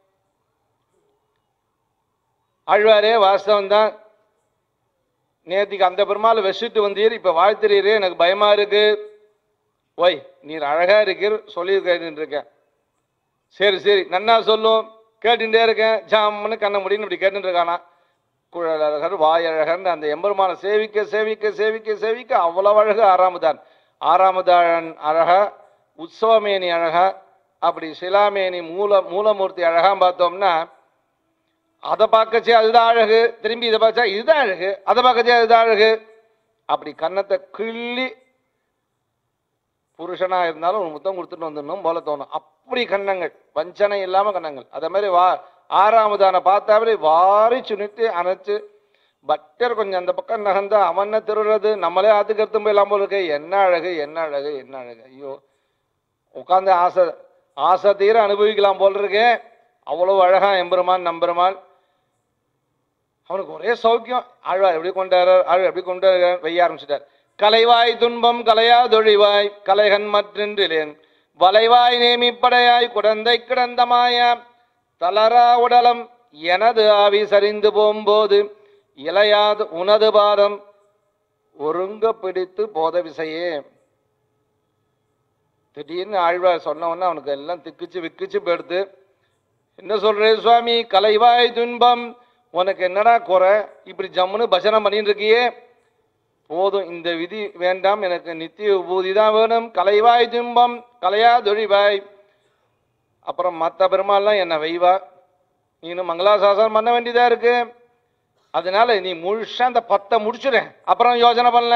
ஆழ்வாரே வாஸ்தவம் தான் நேத்திக்கு அந்த பெருமாள் வச்சுட்டு வந்தீர் இப்ப வாழ்த்துறீரே எனக்கு பயமா இருக்கு ஒய் நீர் அழகா இருக்கீர் சொல்லி கேட்டுட்டு இருக்கேன் சரி சரி நன்னா சொல்லும் கேட்டுட்டே இருக்கேன் ஜாம்னு கண்ண முடின்னு இப்படி கேட்டுட்டு இருக்கானா குழலழகர் வாயழகர் அந்த எம்பெருமானை சேவிக்க சேவிக்க சேவிக்க சேவிக்க அவ்வளவு அழகு ஆறாமதான் ஆறாமதாழன் அழகா உற்சவமேனி அழகா அப்படி சிலாமேனி மூல மூலமூர்த்தி அழகான்னு பார்த்தோம்னா அதை பார்க்கச்சே அதுதான் அழகு திரும்பி இதை பார்த்தா இதுதான் அழகு அதை பார்க்கச்சே அதுதான் அழகு அப்படி கன்னத்தை கிள்ளி புருஷனா இருந்தாலும் ஒரு முத்தம் கொடுத்துட்டு வந்துடணும் போல தோணும் அப்படி கன்னங்கள் வஞ்சனை இல்லாம கன்னங்கள் அதே மாதிரி வா ஆறாவதான பார்த்தாவே வாரி சுனிட்டு அணைச்சு பட்டர் கொஞ்சம் அந்த பக்கம் நகர்ந்தா அவனை திருடுறது நம்மளே ஆத்துக்கருத்தும் போயிடலாம் போல இருக்கு என்ன அழகு என்ன அழகு என்ன அழகு ஐயோ உட்காந்து ஆசை ஆசை தீர அனுபவிக்கலாம் போல இருக்கே அவ்வளவு அழகா எம்பெருமான் நம்பெருமாள் அவனுக்கு ஒரே சௌக்கியம் ஆழ்வார் எப்படி கொண்டாரு ஆழ்வார் எப்படி கொண்டாரு வைய ஆரம்பிச்சிட்டார் கலைவாய் துன்பம் கலையாதொழிவாய் கலைகன் மற்றின்றிலேன் வளைவாய் நேமிப்படையாய் குடந்தை கிடந்தமாய தளரா உடலம் எனது ஆவி சரிந்து போகும்போது இளையாது உனது பாதம் ஒருங்க பிடித்து போத விசையே திடீர்னு ஆழ்வார் சொன்ன உடனே அவனுக்கு எல்லாம் திக்குச்சு விக்குச்சு போயிடுது என்ன சொல்றே சுவாமி கலைவாய் துன்பம் உனக்கு என்னடா குறை இப்படி ஜம்முன்னு பஜனை பண்ணிட்டு இருக்கியே போதும் இந்த விதி வேண்டாம் எனக்கு நித்திய விபூதி தான் வேணும் கலைவாய் துன்பம் கலையா தொழிவாய் அப்புறம் மற்ற பெருமாள்லாம் என்னை வைவா நீனும் மங்களாசாசனம் பண்ண வேண்டியதா இருக்கு அதனால நீ முழுசா அந்த பத்தை முடிச்சுடு அப்புறம் யோசனை பண்ணல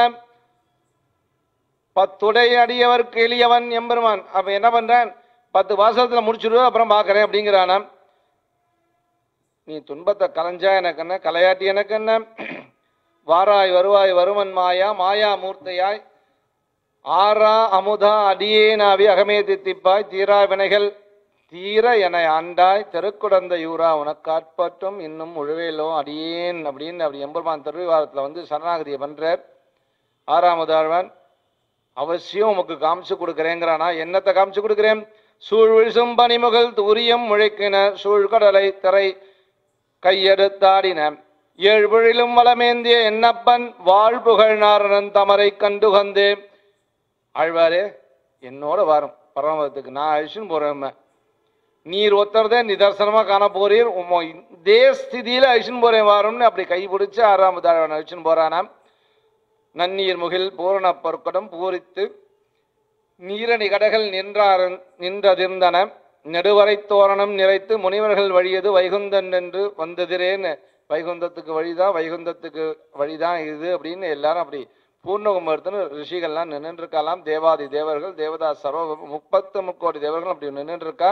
பத்துடை அடியவர்க்கு எளியவன் எம்பெருமான் அப்ப என்ன பண்றான் பத்து வாசத்துல முடிச்சுடு அப்புறம் பார்க்கறேன் அப்படிங்கிறானாம் நீ துன்பத்தை கலைஞ்சா எனக்கு என்ன கலையாட்டி எனக்கு என்ன வாராய் வருவாய் வருமன் மாயா மாயா மூர்த்தையாய் ஆரா அமுதா அடியேனாவி அகமே தித்திப்பாய் தீரா வினைகள் தீர என ஆண்டாய் தெருக்குடந்த யூரா உனக்காட்பட்டும் இன்னும் முழுவேலோ அடியேன் அப்படின்னு அப்படி எம்பெருமான் திருவிவாதத்தில் வந்து சரணாகதியை பண்றார் ஆறாவது ஆழ்வான் அவசியம் உமக்கு காமிச்சு கொடுக்குறேங்கிறானா என்னத்தை காமிச்சு கொடுக்குறேன் சூழ்விழுசும் பனிமுகல் தூரியம் முழைக்கின சூழ்கடலை திரை கையெடுத்தாடின ஏழ்பொழிலும் வளமேந்திய என்னப்பன் வாழ் புகழ் நாரணன் தமரை கண்டுகந்தே ஆழ்வாரே என்னோட வரும் பரமத்துக்கு நான் அழிச்சுன்னு போறேன் நீர் ஒருத்தர்தே நிதர்சனமா காண போறீர் உம்ம இதே ஸ்திதியில அழிச்சுன்னு போறேன் வாரும்னு அப்படி கை பிடிச்சு ஆறாமது ஆழ்வான் அழிச்சுன்னு போறானாம் நன்னீர் முகில் பூரண பொற்கடம் பூரித்து நீரணி கடகள் நின்றாரன் நின்றதிர்ந்தன நெடுவரை தோரணம் நிறைத்து முனிவர்கள் வழியது வைகுந்தன் என்று வந்ததிரேன்னு வைகுந்தத்துக்கு வழிதான் வைகுந்தத்துக்கு வழிதான் இது அப்படின்னு எல்லாரும் அப்படி பூர்ணகுமர்த்தன ரிஷிகள்லாம் நின்றுட்டு இருக்கலாம் தேவாதி தேவர்கள் தேவதா சர்வ முப்பத்து முக்கோடி தேவர்கள் அப்படி நின்றுட்டு இருக்கா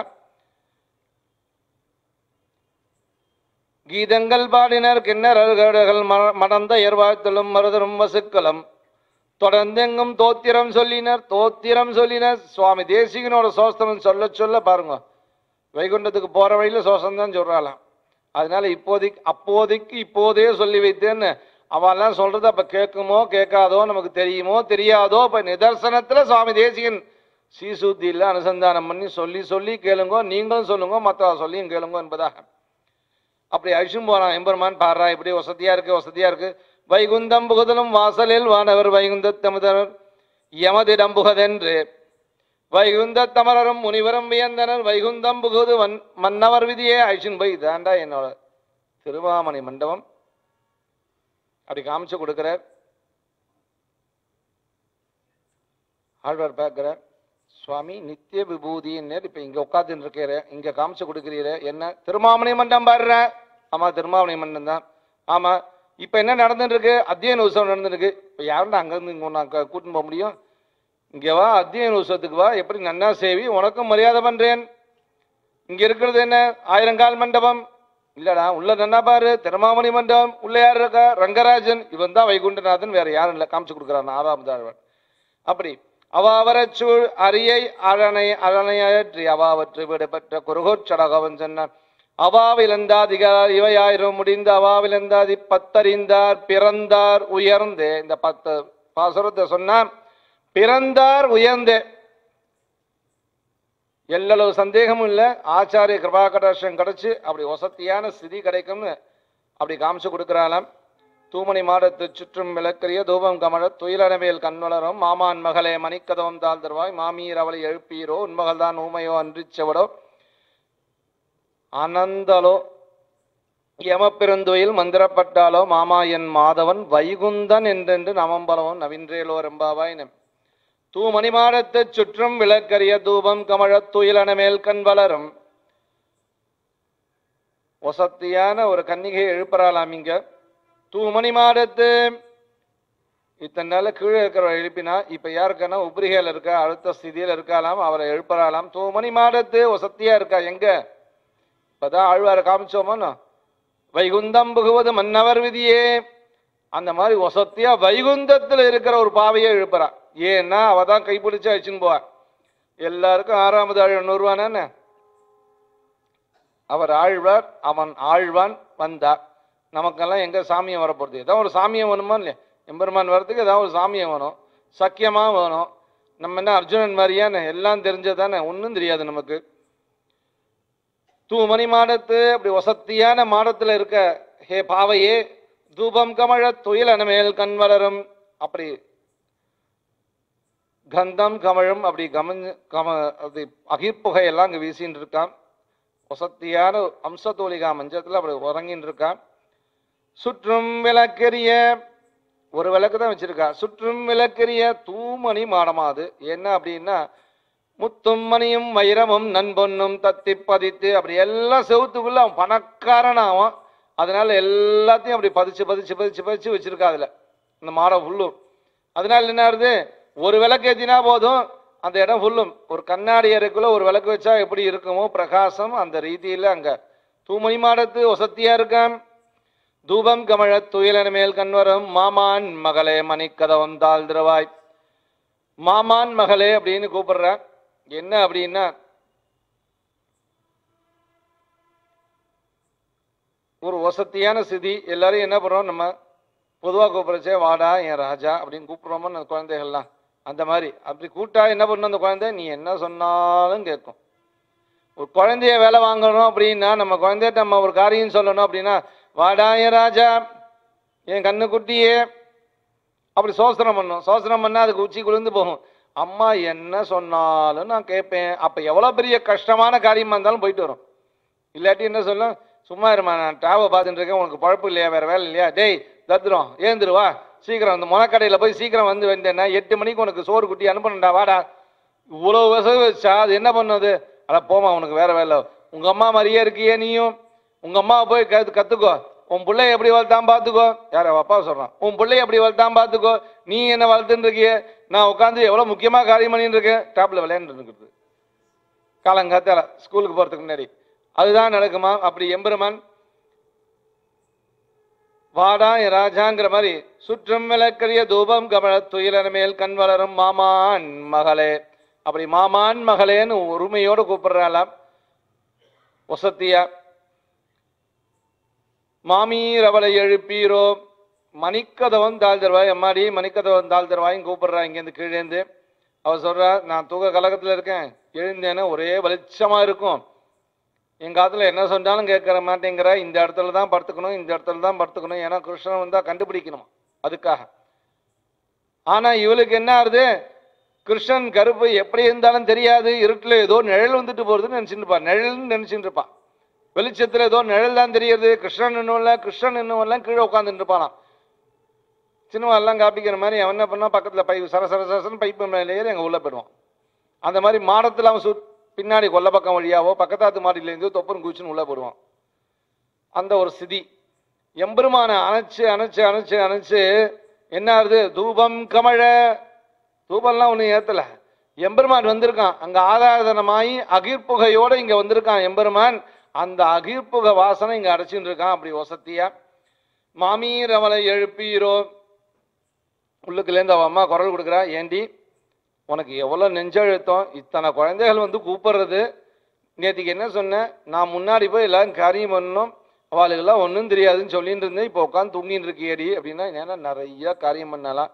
கீதங்கள் பாடினர் கிண்ணறர்கள் மடந்த எர்வாழ்த்தலும் மருதரும் வசுக்களும் தொடர்ந்தெங்கும் தோத்திரம் சொல்லினர் தோத்திரம் சொல்லினர் சுவாமி தேசிகனோட சோஸ்திரம் சொல்ல சொல்ல பாருங்க வைகுண்டத்துக்கு போற வழியில சோசம் தான் சொல்றாளாம் அதனால இப்போதைக்கு அப்போதைக்கு இப்போதே சொல்லி வைத்தேன்னு அவெல்லாம் சொல்றது அப்ப கேட்குமோ கேட்காதோ நமக்கு தெரியுமோ தெரியாதோ இப்ப நிதர்சனத்துல சுவாமி தேசிகன் சீசுத்தியில் அனுசந்தானம் பண்ணி சொல்லி சொல்லி கேளுங்கோ நீங்களும் சொல்லுங்க மற்றவ சொல்லியும் கேளுங்க என்பதாக அப்படி அழிச்சும் போறான் எம்பெருமான் பாடுறா இப்படி வசதியா இருக்கு வசதியா இருக்கு வைகுந்தம் புகுதலும் வாசலில் வானவர் வைகுந்த தமுதனர் யமதிடம் புகதென்று வைகுந்த தமரரும் முனிவரும் வியந்தனர் வைகுந்தம் புகுது வன் மன்னவர் விதியே அழிச்சுன்னு போய் இதாண்டா என்னோட திருவாமணி மண்டபம் அப்படி காமிச்சு கொடுக்கிறார் ஆழ்வார் பார்க்கிறார் சுவாமி நித்திய விபூதின்னு இப்ப இங்க உட்காந்துட்டு இருக்கிற இங்க காமிச்சு கொடுக்கிறீர என்ன திருமாமணி மண்டம் பாடுற ஆமா திருமாமணி மண்டம் தான் ஆமா இப்ப என்ன நடந்துட்டு இருக்கு அத்தியன உற்சவம் நடந்துட்டு இருக்கு இப்ப யாருன்னா அங்க இருந்து இங்க நான் கூட்டின்னு போக முடியும் இங்க வா அத்தியன உற்சவத்துக்கு வா எப்படி நன்னா சேவி உனக்கும் மரியாதை பண்றேன் இங்க இருக்கிறது என்ன ஆயிரங்கால் மண்டபம் இல்லடா உள்ள நன்னா பாரு திருமாமணி மண்டபம் உள்ள யார் இருக்கா ரங்கராஜன் இவன் தான் வைகுண்டநாதன் வேற யாரும் இல்லை காமிச்சு கொடுக்குறான் ஆறாம் தாழ்வன் அப்படி அவாவரச் சூழ் அரியை அரணை அரணையற்றி அவாவற்று விடுபட்ட குருகோச்சடகவன் சொன்னான் அவாவிலந்தாதிகார் இவையாயிரம் முடிந்து அவாவிலந்தாதி பத்தறிந்தார் பிறந்தார் உயர்ந்தே இந்த பத்து பாசுரத்தை சொன்னான் பிறந்தார் உயர்ந்தே எல்லளவு சந்தேகமும் இல்லை ஆச்சாரிய கிருபாகடாட்சம் கிடைச்சு அப்படி வசத்தியான ஸ்திதி கிடைக்கும்னு அப்படி காமிச்சு கொடுக்குறாளாம் தூமணி மாடத்து சுற்றும் விளக்கரிய தூபம் கமழ துயிலனவேல் கண்வளரும் மாமான் மகளே மணிக்கதவம் தாழ்ந்தருவாய் மாமீர் அவளை எழுப்பீரோ உன்மகள்தான் ஊமையோ அன்றிச்சவடோ அனந்தலோ யமப்பெருந்துயில் மந்திரப்பட்டாலோ மாமா என் மாதவன் வைகுந்தன் என்றென்று நமம்பலவன் நவின்றேலோ ரெம்பாவாய் நம் தூமணி மாடத்துச் சுற்றும் விளக்கரிய தூபம் கமழத் துயிலனமேல் கண் வளரும் வசத்தியான ஒரு கன்னிகையை எழுப்புறாளாம் இங்க தூமணி மாடத்து இத்தனை நாள்ல கீழே இருக்கிறவரை எழுப்பினா இப்ப யாருக்கானா உப்ரிகையில் இருக்கா அடுத்த ஸ்திதியில இருக்காளாம் அவரை எழுப்புறாளாம் தூமணி மாடத்து வசத்தியா இருக்கா எங்க இப்பதான் ஆழ்வார காமிச்சோமோன்னு வைகுந்தம் புகுவது மன்னவர் விதியே அந்த மாதிரி வசத்தியா வைகுந்தத்துல இருக்கிற ஒரு பாவையை எழுப்புறா ஏன்னா அவ தான் கைப்பிடிச்சு அழிச்சுன்னு போவா எல்லாருக்கும் ஆறாமது ஆழ்வான் வருவானே அவர் ஆழ்வார் அவன் ஆழ்வான் வந்தா நமக்கெல்லாம் எங்க சாமியம் வரப்போகுது ஏதாவது ஒரு சாமியம் வேணுமா இல்லையா எம்பெருமான் வர்றதுக்கு ஏதாவது ஒரு சாமியம் வேணும் சக்கியமா வேணும் நம்ம என்ன அர்ஜுனன் மாதிரியானே எல்லாம் தெரிஞ்சதானே ஒன்றும் தெரியாது நமக்கு தூமணி மாடத்து அப்படி வசத்தியான மாடத்துல இருக்க ஹே பாவையே தூபம் கமழ துயில் அனமேல் கண் வளரும் அப்படி கந்தம் கமழும் அப்படி கமஞ்சு கம அப்படி அகிர்ப்புகையெல்லாம் அங்கே வீசின்னு இருக்கான் வசத்தியான அம்சத்தோலிகா மஞ்சத்துல அப்படி உறங்கின்னு இருக்கான் சுற்றும் விளக்கெரிய ஒரு விளக்கு தான் வச்சிருக்கா சுற்றும் விளக்கெரிய தூமணி மாடமாது என்ன அப்படின்னா முத்தும் மணியும் வைரமும் நண்பொன்னும் தத்தி பதித்து அப்படி எல்லாம் செவுத்துக்குள்ள அவன் பணக்காரன் அவன் அதனால எல்லாத்தையும் அப்படி பதிச்சு பதிச்சு பதிச்சு பதிச்சு வச்சிருக்கா அதுல இந்த மாடம் ஃபுல்லும் அதனால என்ன ஆகுது ஒரு விளக்கு ஏத்தினா போதும் அந்த இடம் ஃபுல்லும் ஒரு கண்ணாடி அறைக்குள்ள ஒரு விளக்கு வச்சா எப்படி இருக்குமோ பிரகாசம் அந்த ரீதியில அங்க தூமணி மாடத்து வசத்தியா இருக்கான் தூபம் கமழ துயிலன மேல் கண்வரம் மாமான் மகளே மணிக்கதவம் தாழ்ந்திரவாய் மாமான் மகளே அப்படின்னு கூப்பிடுறேன் என்ன அப்படின்னா ஒரு வசத்தியான ஸ்திதி எல்லாரும் என்ன பண்றோம் நம்ம பொதுவாக கூப்பிடுறச்சே வாடா என் ராஜா அப்படின்னு கூப்பிடுறோமோ அந்த குழந்தைகள்லாம் அந்த மாதிரி அப்படி கூட்டா என்ன பண்ணும் அந்த குழந்தை நீ என்ன சொன்னாலும் கேட்கும் ஒரு குழந்தைய வேலை வாங்கணும் அப்படின்னா நம்ம குழந்தைகிட்ட நம்ம ஒரு காரியம் சொல்லணும் அப்படின்னா வாடா என் ராஜா என் கண்ணு குட்டியே அப்படி சோசனம் பண்ணும் சோசனம் பண்ணா அதுக்கு உச்சி குளிர்ந்து போகும் அம்மா என்ன சொன்னாலும் நான் கேட்பேன் அப்ப எவ்வளவு பெரிய கஷ்டமான காரியமா இருந்தாலும் போயிட்டு வரும் இல்லாட்டி என்ன சொல்லும் சும்மா இருமா நான் டாவை பார்த்துட்டு இருக்கேன் உனக்கு பழப்பு இல்லையா வேற வேலை இல்லையா டேய் தத்துரும் ஏந்துருவா சீக்கிரம் அந்த முனக்கடையில் போய் சீக்கிரம் வந்து வந்தேன்னா எட்டு மணிக்கு உனக்கு சோறு குட்டி அனுப்பணும்டா வாடா இவ்வளோ விசவு வச்சா அது என்ன பண்ணுது அட போமா உனக்கு வேற வேலை உங்க அம்மா மாதிரியே இருக்கியே நீயும் உங்க அம்மாவை போய் கத்து கத்துக்கோ உன் பிள்ளைய எப்படி வளர்த்தான் பார்த்துக்கோ யார் அவ அப்பா சொல்றான் உன் பிள்ளைய எப்படி வளர்த்தான் பார்த்துக்கோ நீ என்ன வளர்த்துன்னு இருக்கியே நான் உட்காந்து எவ்வளோ முக்கியமாக காரியம் பண்ணிட்டு இருக்கேன் டாப்ல விளையாண்டு இருக்கிறது காலங்காத்தால ஸ்கூலுக்கு போறதுக்கு முன்னாடி அதுதான் நடக்குமா அப்படி எம்பெருமான் வாடா என் ராஜாங்கிற மாதிரி சுற்றும் விளக்கரிய தூபம் கமல துயிலன மேல் கண் வளரும் மாமான் மகளே அப்படி மாமான் மகளேன்னு உரிமையோடு கூப்பிடுறாளாம் வசத்தியா மாமீர் அவளை எழுப்பீரோ மணிக்கதவன் தாழ் தருவாய் அம்மாடி மணிக்கதவன் தாழ் தருவாயும் கூப்பிடுறா இங்கேருந்து கீழேந்து அவ சொல்றா நான் தூக்க கலக்கத்துல இருக்கேன் எழுந்தேன்னா ஒரே வெளிச்சமா இருக்கும் எங்க காத்துல என்ன சொன்னாலும் கேட்கற மாட்டேங்கிற இந்த இடத்துல தான் படுத்துக்கணும் இந்த இடத்துல தான் படுத்துக்கணும் ஏன்னா கிருஷ்ணன் வந்தா கண்டுபிடிக்கணும் அதுக்காக ஆனா இவளுக்கு என்ன ஆகுது கிருஷ்ணன் கருப்பு எப்படி இருந்தாலும் தெரியாது இருட்டுல ஏதோ நிழல் வந்துட்டு போறதுன்னு நினைச்சிட்டு இருப்பா நிழல்னு நினைச்சிட்டு இருப்பா வெளிச்சத்துல ஏதோ நிழல் தான் தெரியுது கிருஷ்ணன் இன்னும் இல்லை கிருஷ்ணன் இன்னும் இல்லை கீழே உட்காந்துட்டு இருப்பானாம் சினிமா எல்லாம் காப்பிக்கிற மாதிரி அவன் என்ன பண்ணா பக்கத்துல பைப் சர சர சரசன்னு பைப்பு மேலே ஏறி அங்க உள்ள போயிடுவான் அந்த மாதிரி மாடத்துல அவன் சுத் பின்னாடி கொல்ல பக்கம் வழியாவோ பக்கத்தாத்து மாடியிலேருந்து தொப்பரும் குச்சின்னு உள்ள போடுவான் அந்த ஒரு ஸ்திதி எம்பெருமானை அணைச்சு அணைச்சு அணைச்சு அணைச்சு என்ன ஆகுது தூபம் கமழ தூபம்லாம் ஒன்றும் ஏத்தல எம்பெருமான் வந்திருக்கான் அங்க ஆதாரதனமாயி அகிர்புகையோட இங்க வந்திருக்கான் எம்பெருமான் அந்த அகிர்புக வாசனை இங்க அடைச்சின்னு இருக்கான் அப்படி வசத்தியா மாமீர் அவளை எழுப்பீரோ உள்ளுக்குலேருந்து அவன் அம்மா குரல் கொடுக்குறா ஏண்டி உனக்கு எவ்வளோ நெஞ்சழுத்தம் இத்தனை குழந்தைகள் வந்து கூப்பிடுறது நேற்றுக்கு என்ன சொன்னேன் நான் முன்னாடி போய் எல்லாரும் காரியம் பண்ணணும் அவளுக்கெல்லாம் ஒன்றும் தெரியாதுன்னு சொல்லிட்டு இருந்தேன் இப்போ உட்காந்து தூங்கின்னு இருக்கியடி அப்படின்னா ஏன்னா நிறைய காரியம் பண்ணலாம்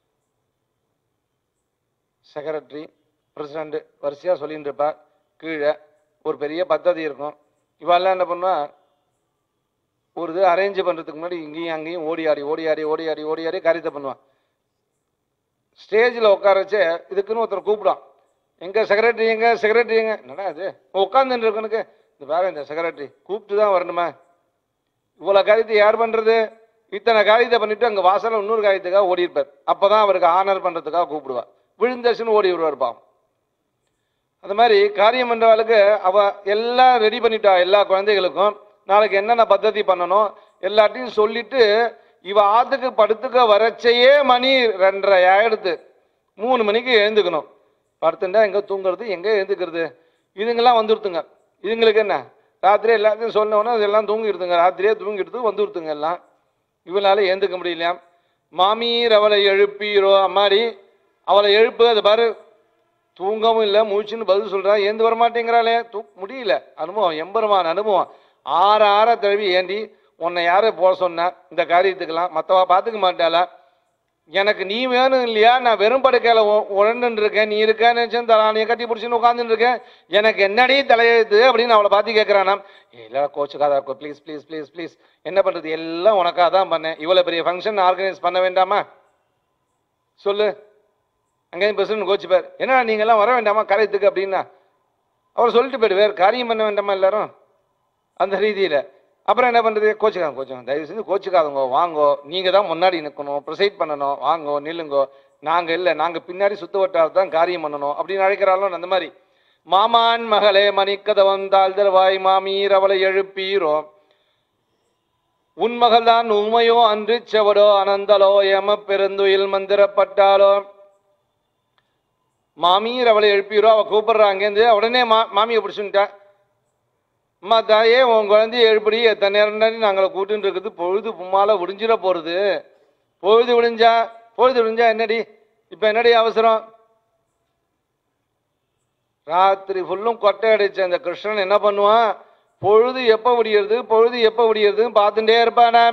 செக்ரட்டரி பிரசிடண்ட் வரிசையாக சொல்லிட்டு இருப்பா கீழே ஒரு பெரிய பദ്ധதி இருக்கும் இவெல்லாம் என்ன பண்ணுவா ஒரு இது அரேஞ்ச் பண்ணுறதுக்கு முன்னாடி இங்கேயும் அங்கேயும் ஓடி ஆடி ஓடி ஆடி ஓடி ஆடி ஓடி ஆடி காரியத்தை பண்ணுவான் ஸ்டேஜில் உட்கார வச்சு இதுக்குன்னு ஒருத்தர் கூப்பிடான் எங்க செக்ரட்டரி எங்க செக்ரட்டரி எங்க என்னடா இது உட்காந்துட்டு இருக்கனுக்கு இந்த வேற இந்த செக்ரட்டரி கூப்பிட்டு தான் வரணுமா இவ்வளோ காரியத்தை யார் பண்றது இத்தனை காரியத்தை பண்ணிட்டு அங்கே வாசல்ல இன்னொரு காரியத்துக்காக ஓடி இருப்பார் அப்பதான் அவருக்கு ஆனர் பண்றதுக்காக கூப்பிடுவா விழுந்தச்சுன்னு ஓடி வருவார் பாவம் அந்த மாதிரி காரியம் பண்றவளுக்கு அவ எல்லாம் ரெடி பண்ணிட்டா எல்லா குழந்தைகளுக்கும் நாளைக்கு என்னென்ன பద్ధதி பண்ணணும் எல்லாத்தையும் சொல்லிட்டு இவ ஆத்துக்கு படுத்துக்க வரச்சையே மணி ரெண்டரை ஆயிடுது மூணு மணிக்கு எழுந்துக்கணும் படுத்துட்டா எங்க தூங்குறது எங்க எழுந்துக்கிறது இதுங்கெல்லாம் வந்துருத்துங்க இதுங்களுக்கு என்ன ராத்திரி எல்லாத்தையும் சொன்னோன்னா இதெல்லாம் தூங்கிடுதுங்க ராத்திரியே தூங்கிடுது வந்துருத்துங்க எல்லாம் இவனால எழுந்துக்க முடியலையாம் மாமீர் அவளை எழுப்பீரோ அம்மாடி அவளை எழுப்பு அதை பாரு தூங்கவும் இல்லை மூச்சுன்னு பதில் சொல்றா ஏந்து வர மாட்டேங்கிறாளே தூ முடியல அனுபவம் எம்பெருமான் அனுபவம் ஆற ஆற தழுவி ஏண்டி உன்னை யாரு போக சொன்னா இந்த காரியத்துக்கெல்லாம் மற்றவா பார்த்துக்க மாட்டாளா எனக்கு நீ வேணும் இல்லையா நான் வெறும் படுக்கையில உழண்டு இருக்கேன் நீ இருக்கேன்னு நினைச்சேன் தலானியை கட்டி பிடிச்சின்னு உட்காந்துட்டு இருக்கேன் எனக்கு என்னடி தலையெழுத்து அப்படின்னு அவளை பார்த்து கேட்கிறானாம் இல்லை கோச்சுக்காதா ப்ளீஸ் ப்ளீஸ் ப்ளீஸ் ப்ளீஸ் என்ன பண்றது எல்லாம் உனக்காக தான் பண்ணேன் இவ்வளவு பெரிய ஃபங்க்ஷன் ஆர்கனைஸ் பண்ண வேண்டாமா சொல்லு அங்கேயும் பிரசிடன்ட் கோச்சுப்பார் என்னடா நீங்க எல்லாம் வர வேண்டாமா காரியத்துக்கு அப்படின்னா அவர் சொல்லிட்டு போயிடுவார் காரியம் பண்ண வேண்டாமா எல்லாரும் அந்த ரீதியில அப்புறம் என்ன பண்றது கோச்சுக்காங்க கோச்சுக்காங்க தயவு செஞ்சு கோச்சுக்காதங்க வாங்கோ நீங்க தான் முன்னாடி நிற்கணும் ப்ரொசைட் பண்ணணும் வாங்கோ நில்லுங்கோ நாங்க இல்லை நாங்க பின்னாடி சுத்த வட்டாரத்தை தான் காரியம் பண்ணணும் அப்படின்னு அழைக்கிறாலும் அந்த மாதிரி மாமான் மகளே மணிக்கதவன் தாழ்தல்வாய் மாமீர் அவளை எழுப்பீரோ உன் மகள்தான் உண்மையோ அன்று செவடோ அனந்தலோ எம பெருந்துயில் மந்திரப்பட்டாலோ மாமியர் அவளை எழுப்பிடுறோ அவ கூப்பிடுறா அங்கேருந்து உடனே மா மாமியை பிடிச்சுட்டா அம்மா தாயே உன் குழந்தைய எழுப்படி எத்தனை நேரம் தாண்டி நாங்களை கூட்டுன்னு இருக்குது பொழுது பும்மால விடிஞ்சிட போறது பொழுது விடிஞ்சா பொழுது விடிஞ்சா என்னடி இப்ப என்னடி அவசரம் ராத்திரி ஃபுல்லும் கொட்டை அடிச்ச அந்த கிருஷ்ணன் என்ன பண்ணுவான் பொழுது எப்ப விடியறது பொழுது எப்ப விடியறதுன்னு பார்த்துட்டே இருப்பானா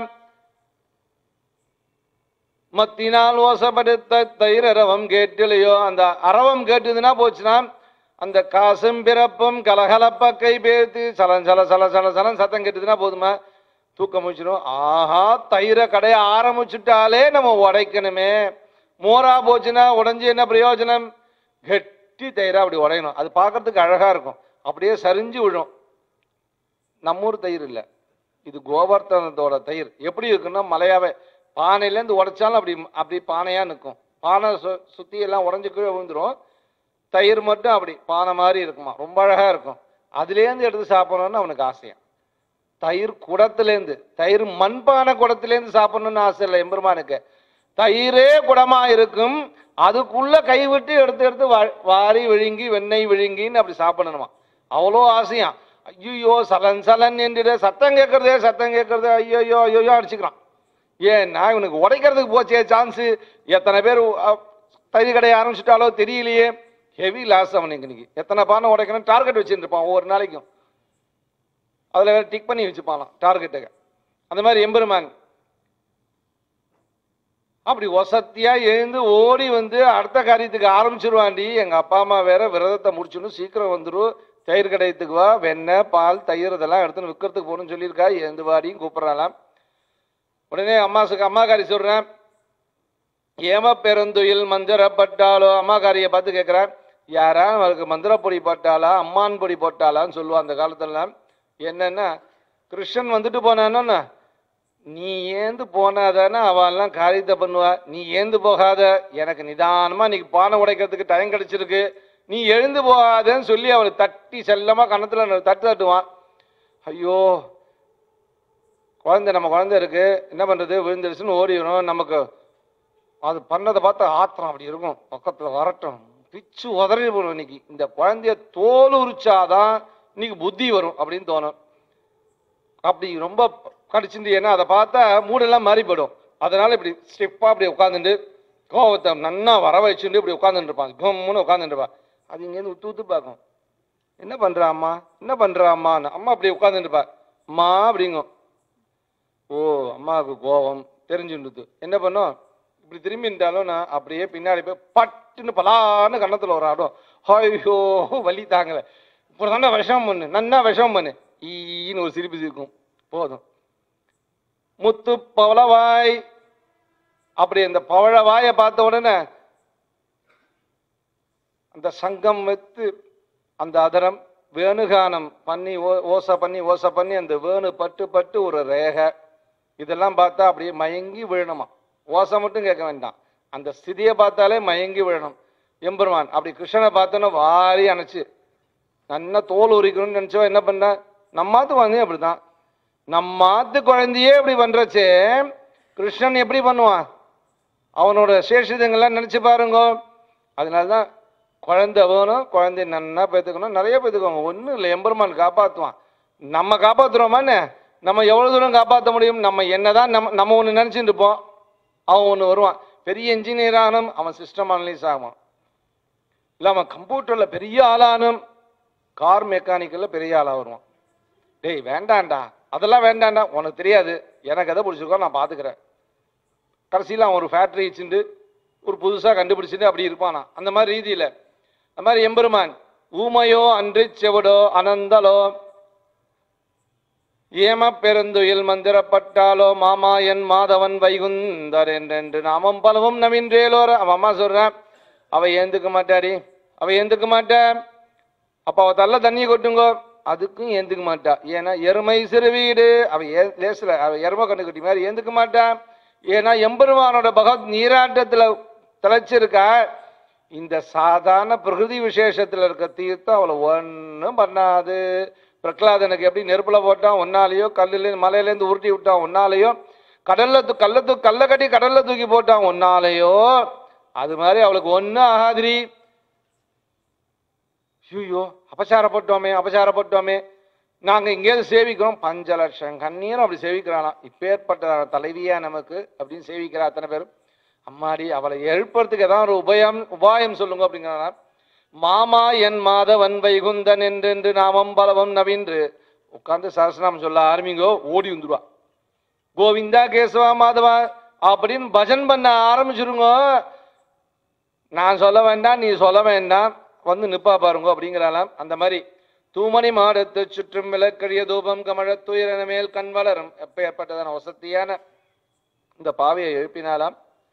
மத்தினால் ஓசப்படுத்த தயிர் அரவம் கேட்டிலையோ அந்த அரவம் கேட்டுதுன்னா போச்சுன்னா அந்த காசும் பிறப்பும் கலகலப்ப கை பேர்த்து சலன் சல சல சல சலன் சத்தம் கேட்டுதுன்னா போதுமா தூக்கம் முடிச்சிடும் ஆஹா தயிரை கடைய ஆரம்பிச்சுட்டாலே நம்ம உடைக்கணுமே மோரா போச்சுன்னா உடைஞ்சு என்ன பிரயோஜனம் கெட்டி தயிரா அப்படி உடையணும் அது பார்க்கறதுக்கு அழகா இருக்கும் அப்படியே சரிஞ்சு விழும் நம்மூர் தயிர் இல்லை இது கோவர்த்தனத்தோட தயிர் எப்படி இருக்குன்னா மலையாவே பானையிலேருந்து உடைச்சாலும் அப்படி அப்படி பானையா நிற்கும் பானை சு சுற்றி எல்லாம் உடஞ்சி கீழே விழுந்துரும் தயிர் மட்டும் அப்படி பானை மாதிரி இருக்குமா ரொம்ப அழகா இருக்கும் அதுலேருந்து எடுத்து சாப்பிடணும்னு அவனுக்கு ஆசையா தயிர் குடத்துலேருந்து தயிர் மண்பானை குடத்துலேருந்து சாப்பிடணும்னு ஆசை இல்லை எம்பெருமானுக்கு தயிரே குடமா இருக்கும் அதுக்குள்ள கை விட்டு எடுத்து எடுத்து வா- வாரி விழுங்கி வெண்ணெய் விழுங்கின்னு அப்படி சாப்பிடணுமா அவ்வளோ ஆசையா ஐயோ சலன் சலன் என்று சத்தம் கேட்கறதே சத்தம் கேட்கறதே ஐயோ ஐயோ அடிச்சுக்கிறான் ஏன்னா இவனுக்கு உடைக்கிறதுக்கு போச்சே சான்ஸ் எத்தனை பேர் அஹ், தறி கடைய ஆரம்பிச்சுட்டாலோ தெரியலையே ஹெவி லாஸ் அவனுக்கு இன்னைக்கு எத்தனை பானை உடைக்கணும் டார்கெட் வச்சுட்டு இருப்பான் ஒவ்வொரு நாளைக்கும் அதில் வேற டிக் பண்ணி வச்சுப்பானாம் டார்கெட்டுக்கு அந்த மாதிரி எம்பெருமான் அப்படி ஒசத்தியா எழுந்து ஓடி வந்து அடுத்த காரியத்துக்கு ஆரம்பிச்சிருவாண்டி எங்க அப்பா அம்மா வேற விரதத்தை முடிச்சுன்னு சீக்கிரம் வந்துடும் தயிர் கடையத்துக்கு வா வெண்ணெய் பால் தயிர் இதெல்லாம் எடுத்துன்னு விற்கிறதுக்கு போகணும்னு சொல்லியிருக்கா எழுந்து வாடியும் கூப்பிட்றாளாம் உடனே அம்மாசுக்கு அம்மாக்காரி சொல்றேன் ஏம பெருந்துயில் மந்திரப்பட்டாலோ அம்மாக்காரியை பார்த்து கேட்குறேன் யாரா அவருக்கு மந்திர பொடி போட்டாளா அம்மான் பொடி போட்டாளான்னு சொல்லுவா அந்த காலத்துலலாம் என்னன்னா கிருஷ்ணன் வந்துட்டு போனானோன்னா நீ ஏந்து போனாதானே அவெல்லாம் காரியத்தை பண்ணுவா நீ ஏந்து போகாத எனக்கு நிதானமா இன்னைக்கு பானை உடைக்கிறதுக்கு டைம் கிடைச்சிருக்கு நீ எழுந்து போகாதன்னு சொல்லி அவளை தட்டி செல்லமா கணத்துல தட்டு தட்டுவான் ஐயோ குழந்தை நம்ம குழந்தை இருக்கு என்ன பண்றது விழுந்துருச்சுன்னு ஓடிடும் நமக்கு அது பண்ணதை பார்த்தா ஆத்திரம் அப்படி இருக்கும் பக்கத்துல வரட்டும் பிச்சு உதறி போடும் இன்னைக்கு இந்த குழந்தைய தோல் உரிச்சாதான் இன்னைக்கு புத்தி வரும் அப்படின்னு தோணும் அப்படி ரொம்ப கடிச்சிருந்து ஏன்னா அதை பார்த்தா மூடெல்லாம் மாறி போயிடும் அதனால இப்படி ஸ்டெப்பாக அப்படி உட்காந்துட்டு கோவத்தை நன்னா வர வச்சுட்டு இப்படி உட்காந்துட்டு இருப்பான் கம்முன்னு உட்காந்துட்டு இருப்பான் அது இங்கேருந்து உத்து உத்து பார்க்கும் என்ன பண்றா அம்மா என்ன பண்றா அம்மா அம்மா அப்படி உட்காந்துட்டு இருப்பா அம்மா அப்படிங்கும் ஓ அம்மாவுக்கு கோவம் தெரிஞ்சுடுது என்ன பண்ணும் இப்படி திரும்பி நின்றாலும் நான் அப்படியே பின்னாடி போய் பட்டுன்னு பலான்னு கன்னத்துல ஒரு ஆடும் ஐயோ வலி தாங்கல இப்போ தானே விஷம் பண்ணு நன்னா விஷம் பண்ணு ஈன்னு ஒரு சிரிப்பு சிரிக்கும் போதும் முத்து பவளவாய் அப்படி அந்த பவழவாயை பார்த்த உடனே அந்த சங்கம் வைத்து அந்த அதரம் வேணுகானம் பண்ணி ஓ- ஓசை பண்ணி ஓசை பண்ணி அந்த வேணு பட்டு பட்டு ஒரு ரேகை இதெல்லாம் பார்த்தா அப்படியே மயங்கி விழணுமா ஓசை மட்டும் கேட்க வேண்டாம் அந்த ஸ்திதியை பார்த்தாலே மயங்கி விழணும் எம்பெருமான் அப்படி கிருஷ்ணனை பார்த்தோன்னா வாரி அணைச்சு நல்லா தோல் உரிக்கணும்னு நினைச்சவன் என்ன பண்ண நம்மாத்து குழந்தையும் அப்படிதான் நம்மாத்து குழந்தையே இப்படி பண்றச்சே கிருஷ்ணன் எப்படி பண்ணுவான் அவனோட சேஷிதங்கள்லாம் நினைச்சு பாருங்க அதனாலதான் குழந்தை வேணும் குழந்தை நன்னா பேத்துக்கணும் நிறைய பேத்துக்குவாங்க ஒன்றும் இல்லை எம்பெருமான் காப்பாற்றுவான் நம்ம காப்பாத்துறோமான்னு நம்ம எவ்வளவு தூரம் காப்பாற்ற முடியும் நம்ம என்னதான் நம்ம நம்ம ஒன்று நினைச்சிட்டு இருப்போம் அவன் ஒன்று வருவான் பெரிய இன்ஜினியர் ஆனும் அவன் சிஸ்டம் அனலைஸ் ஆகுவான் இல்லை அவன் கம்ப்யூட்டரில் பெரிய ஆளானும் கார் மெக்கானிக்கலில் பெரிய ஆளாக வருவான் டேய் வேண்டாம்டா அதெல்லாம் வேண்டாம்டா உனக்கு தெரியாது எனக்கு எதை பிடிச்சிருக்கோ நான் பார்த்துக்கிறேன் கடைசியில் அவன் ஒரு ஃபேக்ட்ரி வச்சுட்டு ஒரு புதுசாக கண்டுபிடிச்சிட்டு அப்படி இருப்பானா அந்த மாதிரி ரீதியில் அந்த மாதிரி எம்பெருமான் ஊமையோ அன்று செவடோ அனந்தலோ ஏம பெருந்துயில் மந்திரப்பட்டாலோ மாமா என் மாதவன் வைகுந்தர் என்றென்று நாமம் பலவும் நவீன்றேலோர அவன் அம்மா சொல்றான் அவ ஏந்துக்க மாட்டாடி அவ ஏந்துக்க மாட்டா அப்ப அவ தள்ள தண்ணி கொட்டுங்கோ அதுக்கும் ஏந்துக்க மாட்டா ஏன்னா எருமை சிறு வீடு அவ ஏ- லேசுல அவ எருமை கண்ணு கட்டி மாதிரி ஏந்துக்க மாட்டா ஏன்னா எம்பெருமானோட பகவத் நீராட்டத்துல திளைச்சிருக்கா இந்த சாதாரண பிரகிருதி விசேஷத்துல இருக்க தீர்த்தம் அவளை ஒன்றும் பண்ணாது பிரகலாதனுக்கு எப்படி நெருப்புல போட்டான் ஒன்னாலேயோ கல்லுல மலையிலேருந்து உருட்டி விட்டான் ஒன்னாலேயோ கடல்ல தூ- கல்ல தூ கல்ல கட்டி கடல்ல தூக்கி போட்டான் ஒன்னாலேயோ அது மாதிரி அவளுக்கு ஒன்றும் ஆகாதிரி ஐயோ அபசாரப்பட்டோமே அபசாரப்பட்டோமே நாங்க இங்கேயிருந்து சேவிக்கிறோம் பஞ்ச லட்சம் கண்ணீரும் அப்படி சேவிக்கிறாளாம் இப்பேற்பட்ட தலைவியா நமக்கு அப்படின்னு சேவிக்கிறா அத்தனை பேரும் அம்மாடி அவளை எழுப்புறதுக்கு ஏதாவது ஒரு உபயம் உபாயம் சொல்லுங்க அப்படிங்கிறான் மாமா என் மாதவன் வைகுந்தன் என்றென்று நாமம் பலவம் நவீன்று உட்கார்ந்து சரஸ்நாமம் சொல்ல ஆரம்பிங்கோ ஓடி வந்துருவா கோவிந்தா கேசவா மாதவா அப்படின்னு பஜன் பண்ண ஆரம்பிச்சிருங்க நான் சொல்ல வேண்டாம் நீ சொல்ல வேண்டாம் வந்து நிப்பா பாருங்க அப்படிங்கிறாளாம் அந்த மாதிரி தூமணி மாடத்து சுற்றும் விளக்கழிய தூபம் கமழத் துயரன மேல் கண் வளரும் எப்பேற்பட்டதான வசதியான இந்த பாவையை எழுப்பினாலாம்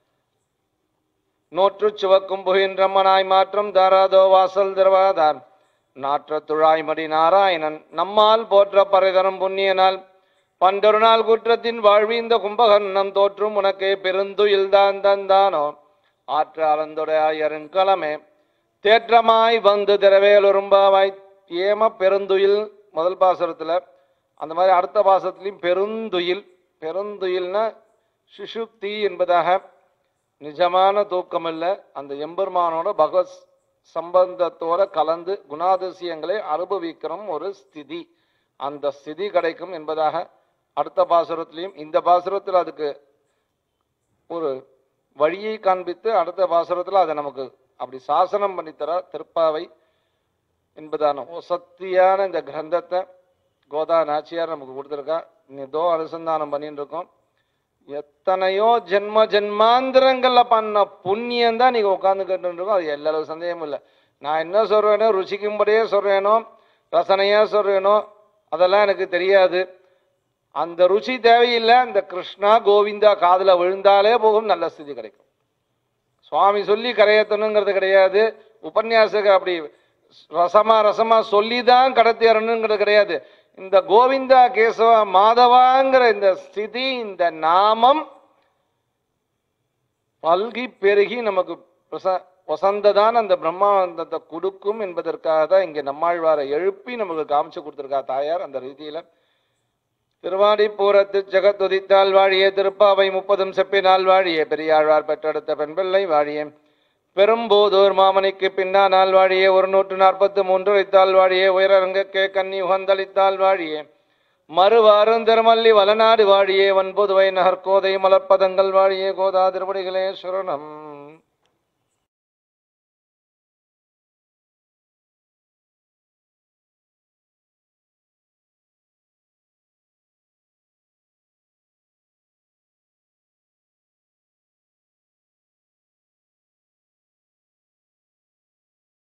நோற்று சிவக்கும் புகின்றம்மனாய் மாற்றம் தாராதோ வாசல் திரவாதார் நாற்ற துழாய்மடி நாராயணன் நம்மால் போற்ற பறைதரும் புண்ணியனால் பண்டொரு நாள் குற்றத்தின் வாழ்வீந்த கும்பகர்ணம் தோற்றும் உனக்கே பெருந்துயில் தான் தந்தானோ ஆற்ற அலந்துடையாயரின் கலமே தேற்றமாய் வந்து திரவேலுரும்பாவாய் ஏம பெருந்துயில் முதல் பாசுரத்துல அந்த மாதிரி அடுத்த பாசத்துலையும் பெருந்துயில் பெருந்துயில்னா சுஷுப்தி என்பதாக நிஜமான தூக்கம் இல்ல அந்த எம்பெருமானோட பகவத் சம்பந்தத்தோட கலந்து குணாதிசயங்களை அனுபவிக்கிறோம் ஒரு ஸ்திதி அந்த ஸ்திதி கிடைக்கும் என்பதாக அடுத்த பாசுரத்திலையும் இந்த பாசுரத்தில் அதுக்கு ஒரு வழியை காண்பித்து அடுத்த பாசுரத்தில் அதை நமக்கு அப்படி சாசனம் பண்ணித்தர திருப்பாவை என்பதான சக்தியான இந்த கிரந்தத்தை கோதா நாச்சியார் நமக்கு கொடுத்துருக்கா இதோ அனுசந்தானம் பண்ணிட்டு இருக்கோம் எத்தனையோ ஜென்ம ஜென்மாந்திரங்கள்ல பண்ண புண்ணியம் தான் நீங்க உட்காந்து இருக்கோம் அது எல்லா அளவு சந்தேகமும் இல்லை நான் என்ன சொல்றேனோ ருசிக்கும்படியே சொல்றேனோ ரசனையா சொல்றேனோ அதெல்லாம் எனக்கு தெரியாது அந்த ருசி தேவையில்லை அந்த கிருஷ்ணா கோவிந்தா காதுல விழுந்தாலே போகும் நல்ல ஸ்திதி கிடைக்கும் சுவாமி சொல்லி கரையேற்றணுங்கிறது கிடையாது உபன்யாசக அப்படி ரசமா ரசமா சொல்லி தான் கடத்திறணுங்கிறது கிடையாது இந்த கோவிந்தா கேசவ மாதவாங்கிற இந்த ஸ்திதி இந்த நாமம் பல்கி பெருகி நமக்கு பிரச வசந்ததான் அந்த பிரம்மானந்தத்தை கொடுக்கும் என்பதற்காக தான் இங்கே நம்மாழ்வாரை எழுப்பி நமக்கு காமிச்சு கொடுத்துருக்கா தாயார் அந்த ரீதியில திருவாடி பூரத்து ஜெகத்துதித்தால் வாழியே திருப்பாவை முப்பதும் செப்பினால் வாழியே பெரியாழ்வார் பெற்றெடுத்த பெண்பிள்ளை வாழியே பெரும்போதூர் மாமணிக்கு பின்னானால் வாழியே ஒரு நூற்று நாற்பத்து மூன்று வைத்தால் வாழியே உயரங்கக்கே கன்னி உகந்தளித்தால் வாழியே மறுவாரும் திருமல்லி வலநாடு வாழியே வன்புதுவை நகர்கோதை மலர்ப்பதங்கள் வாழியே கோதா திருப்படிகளே சுரணம்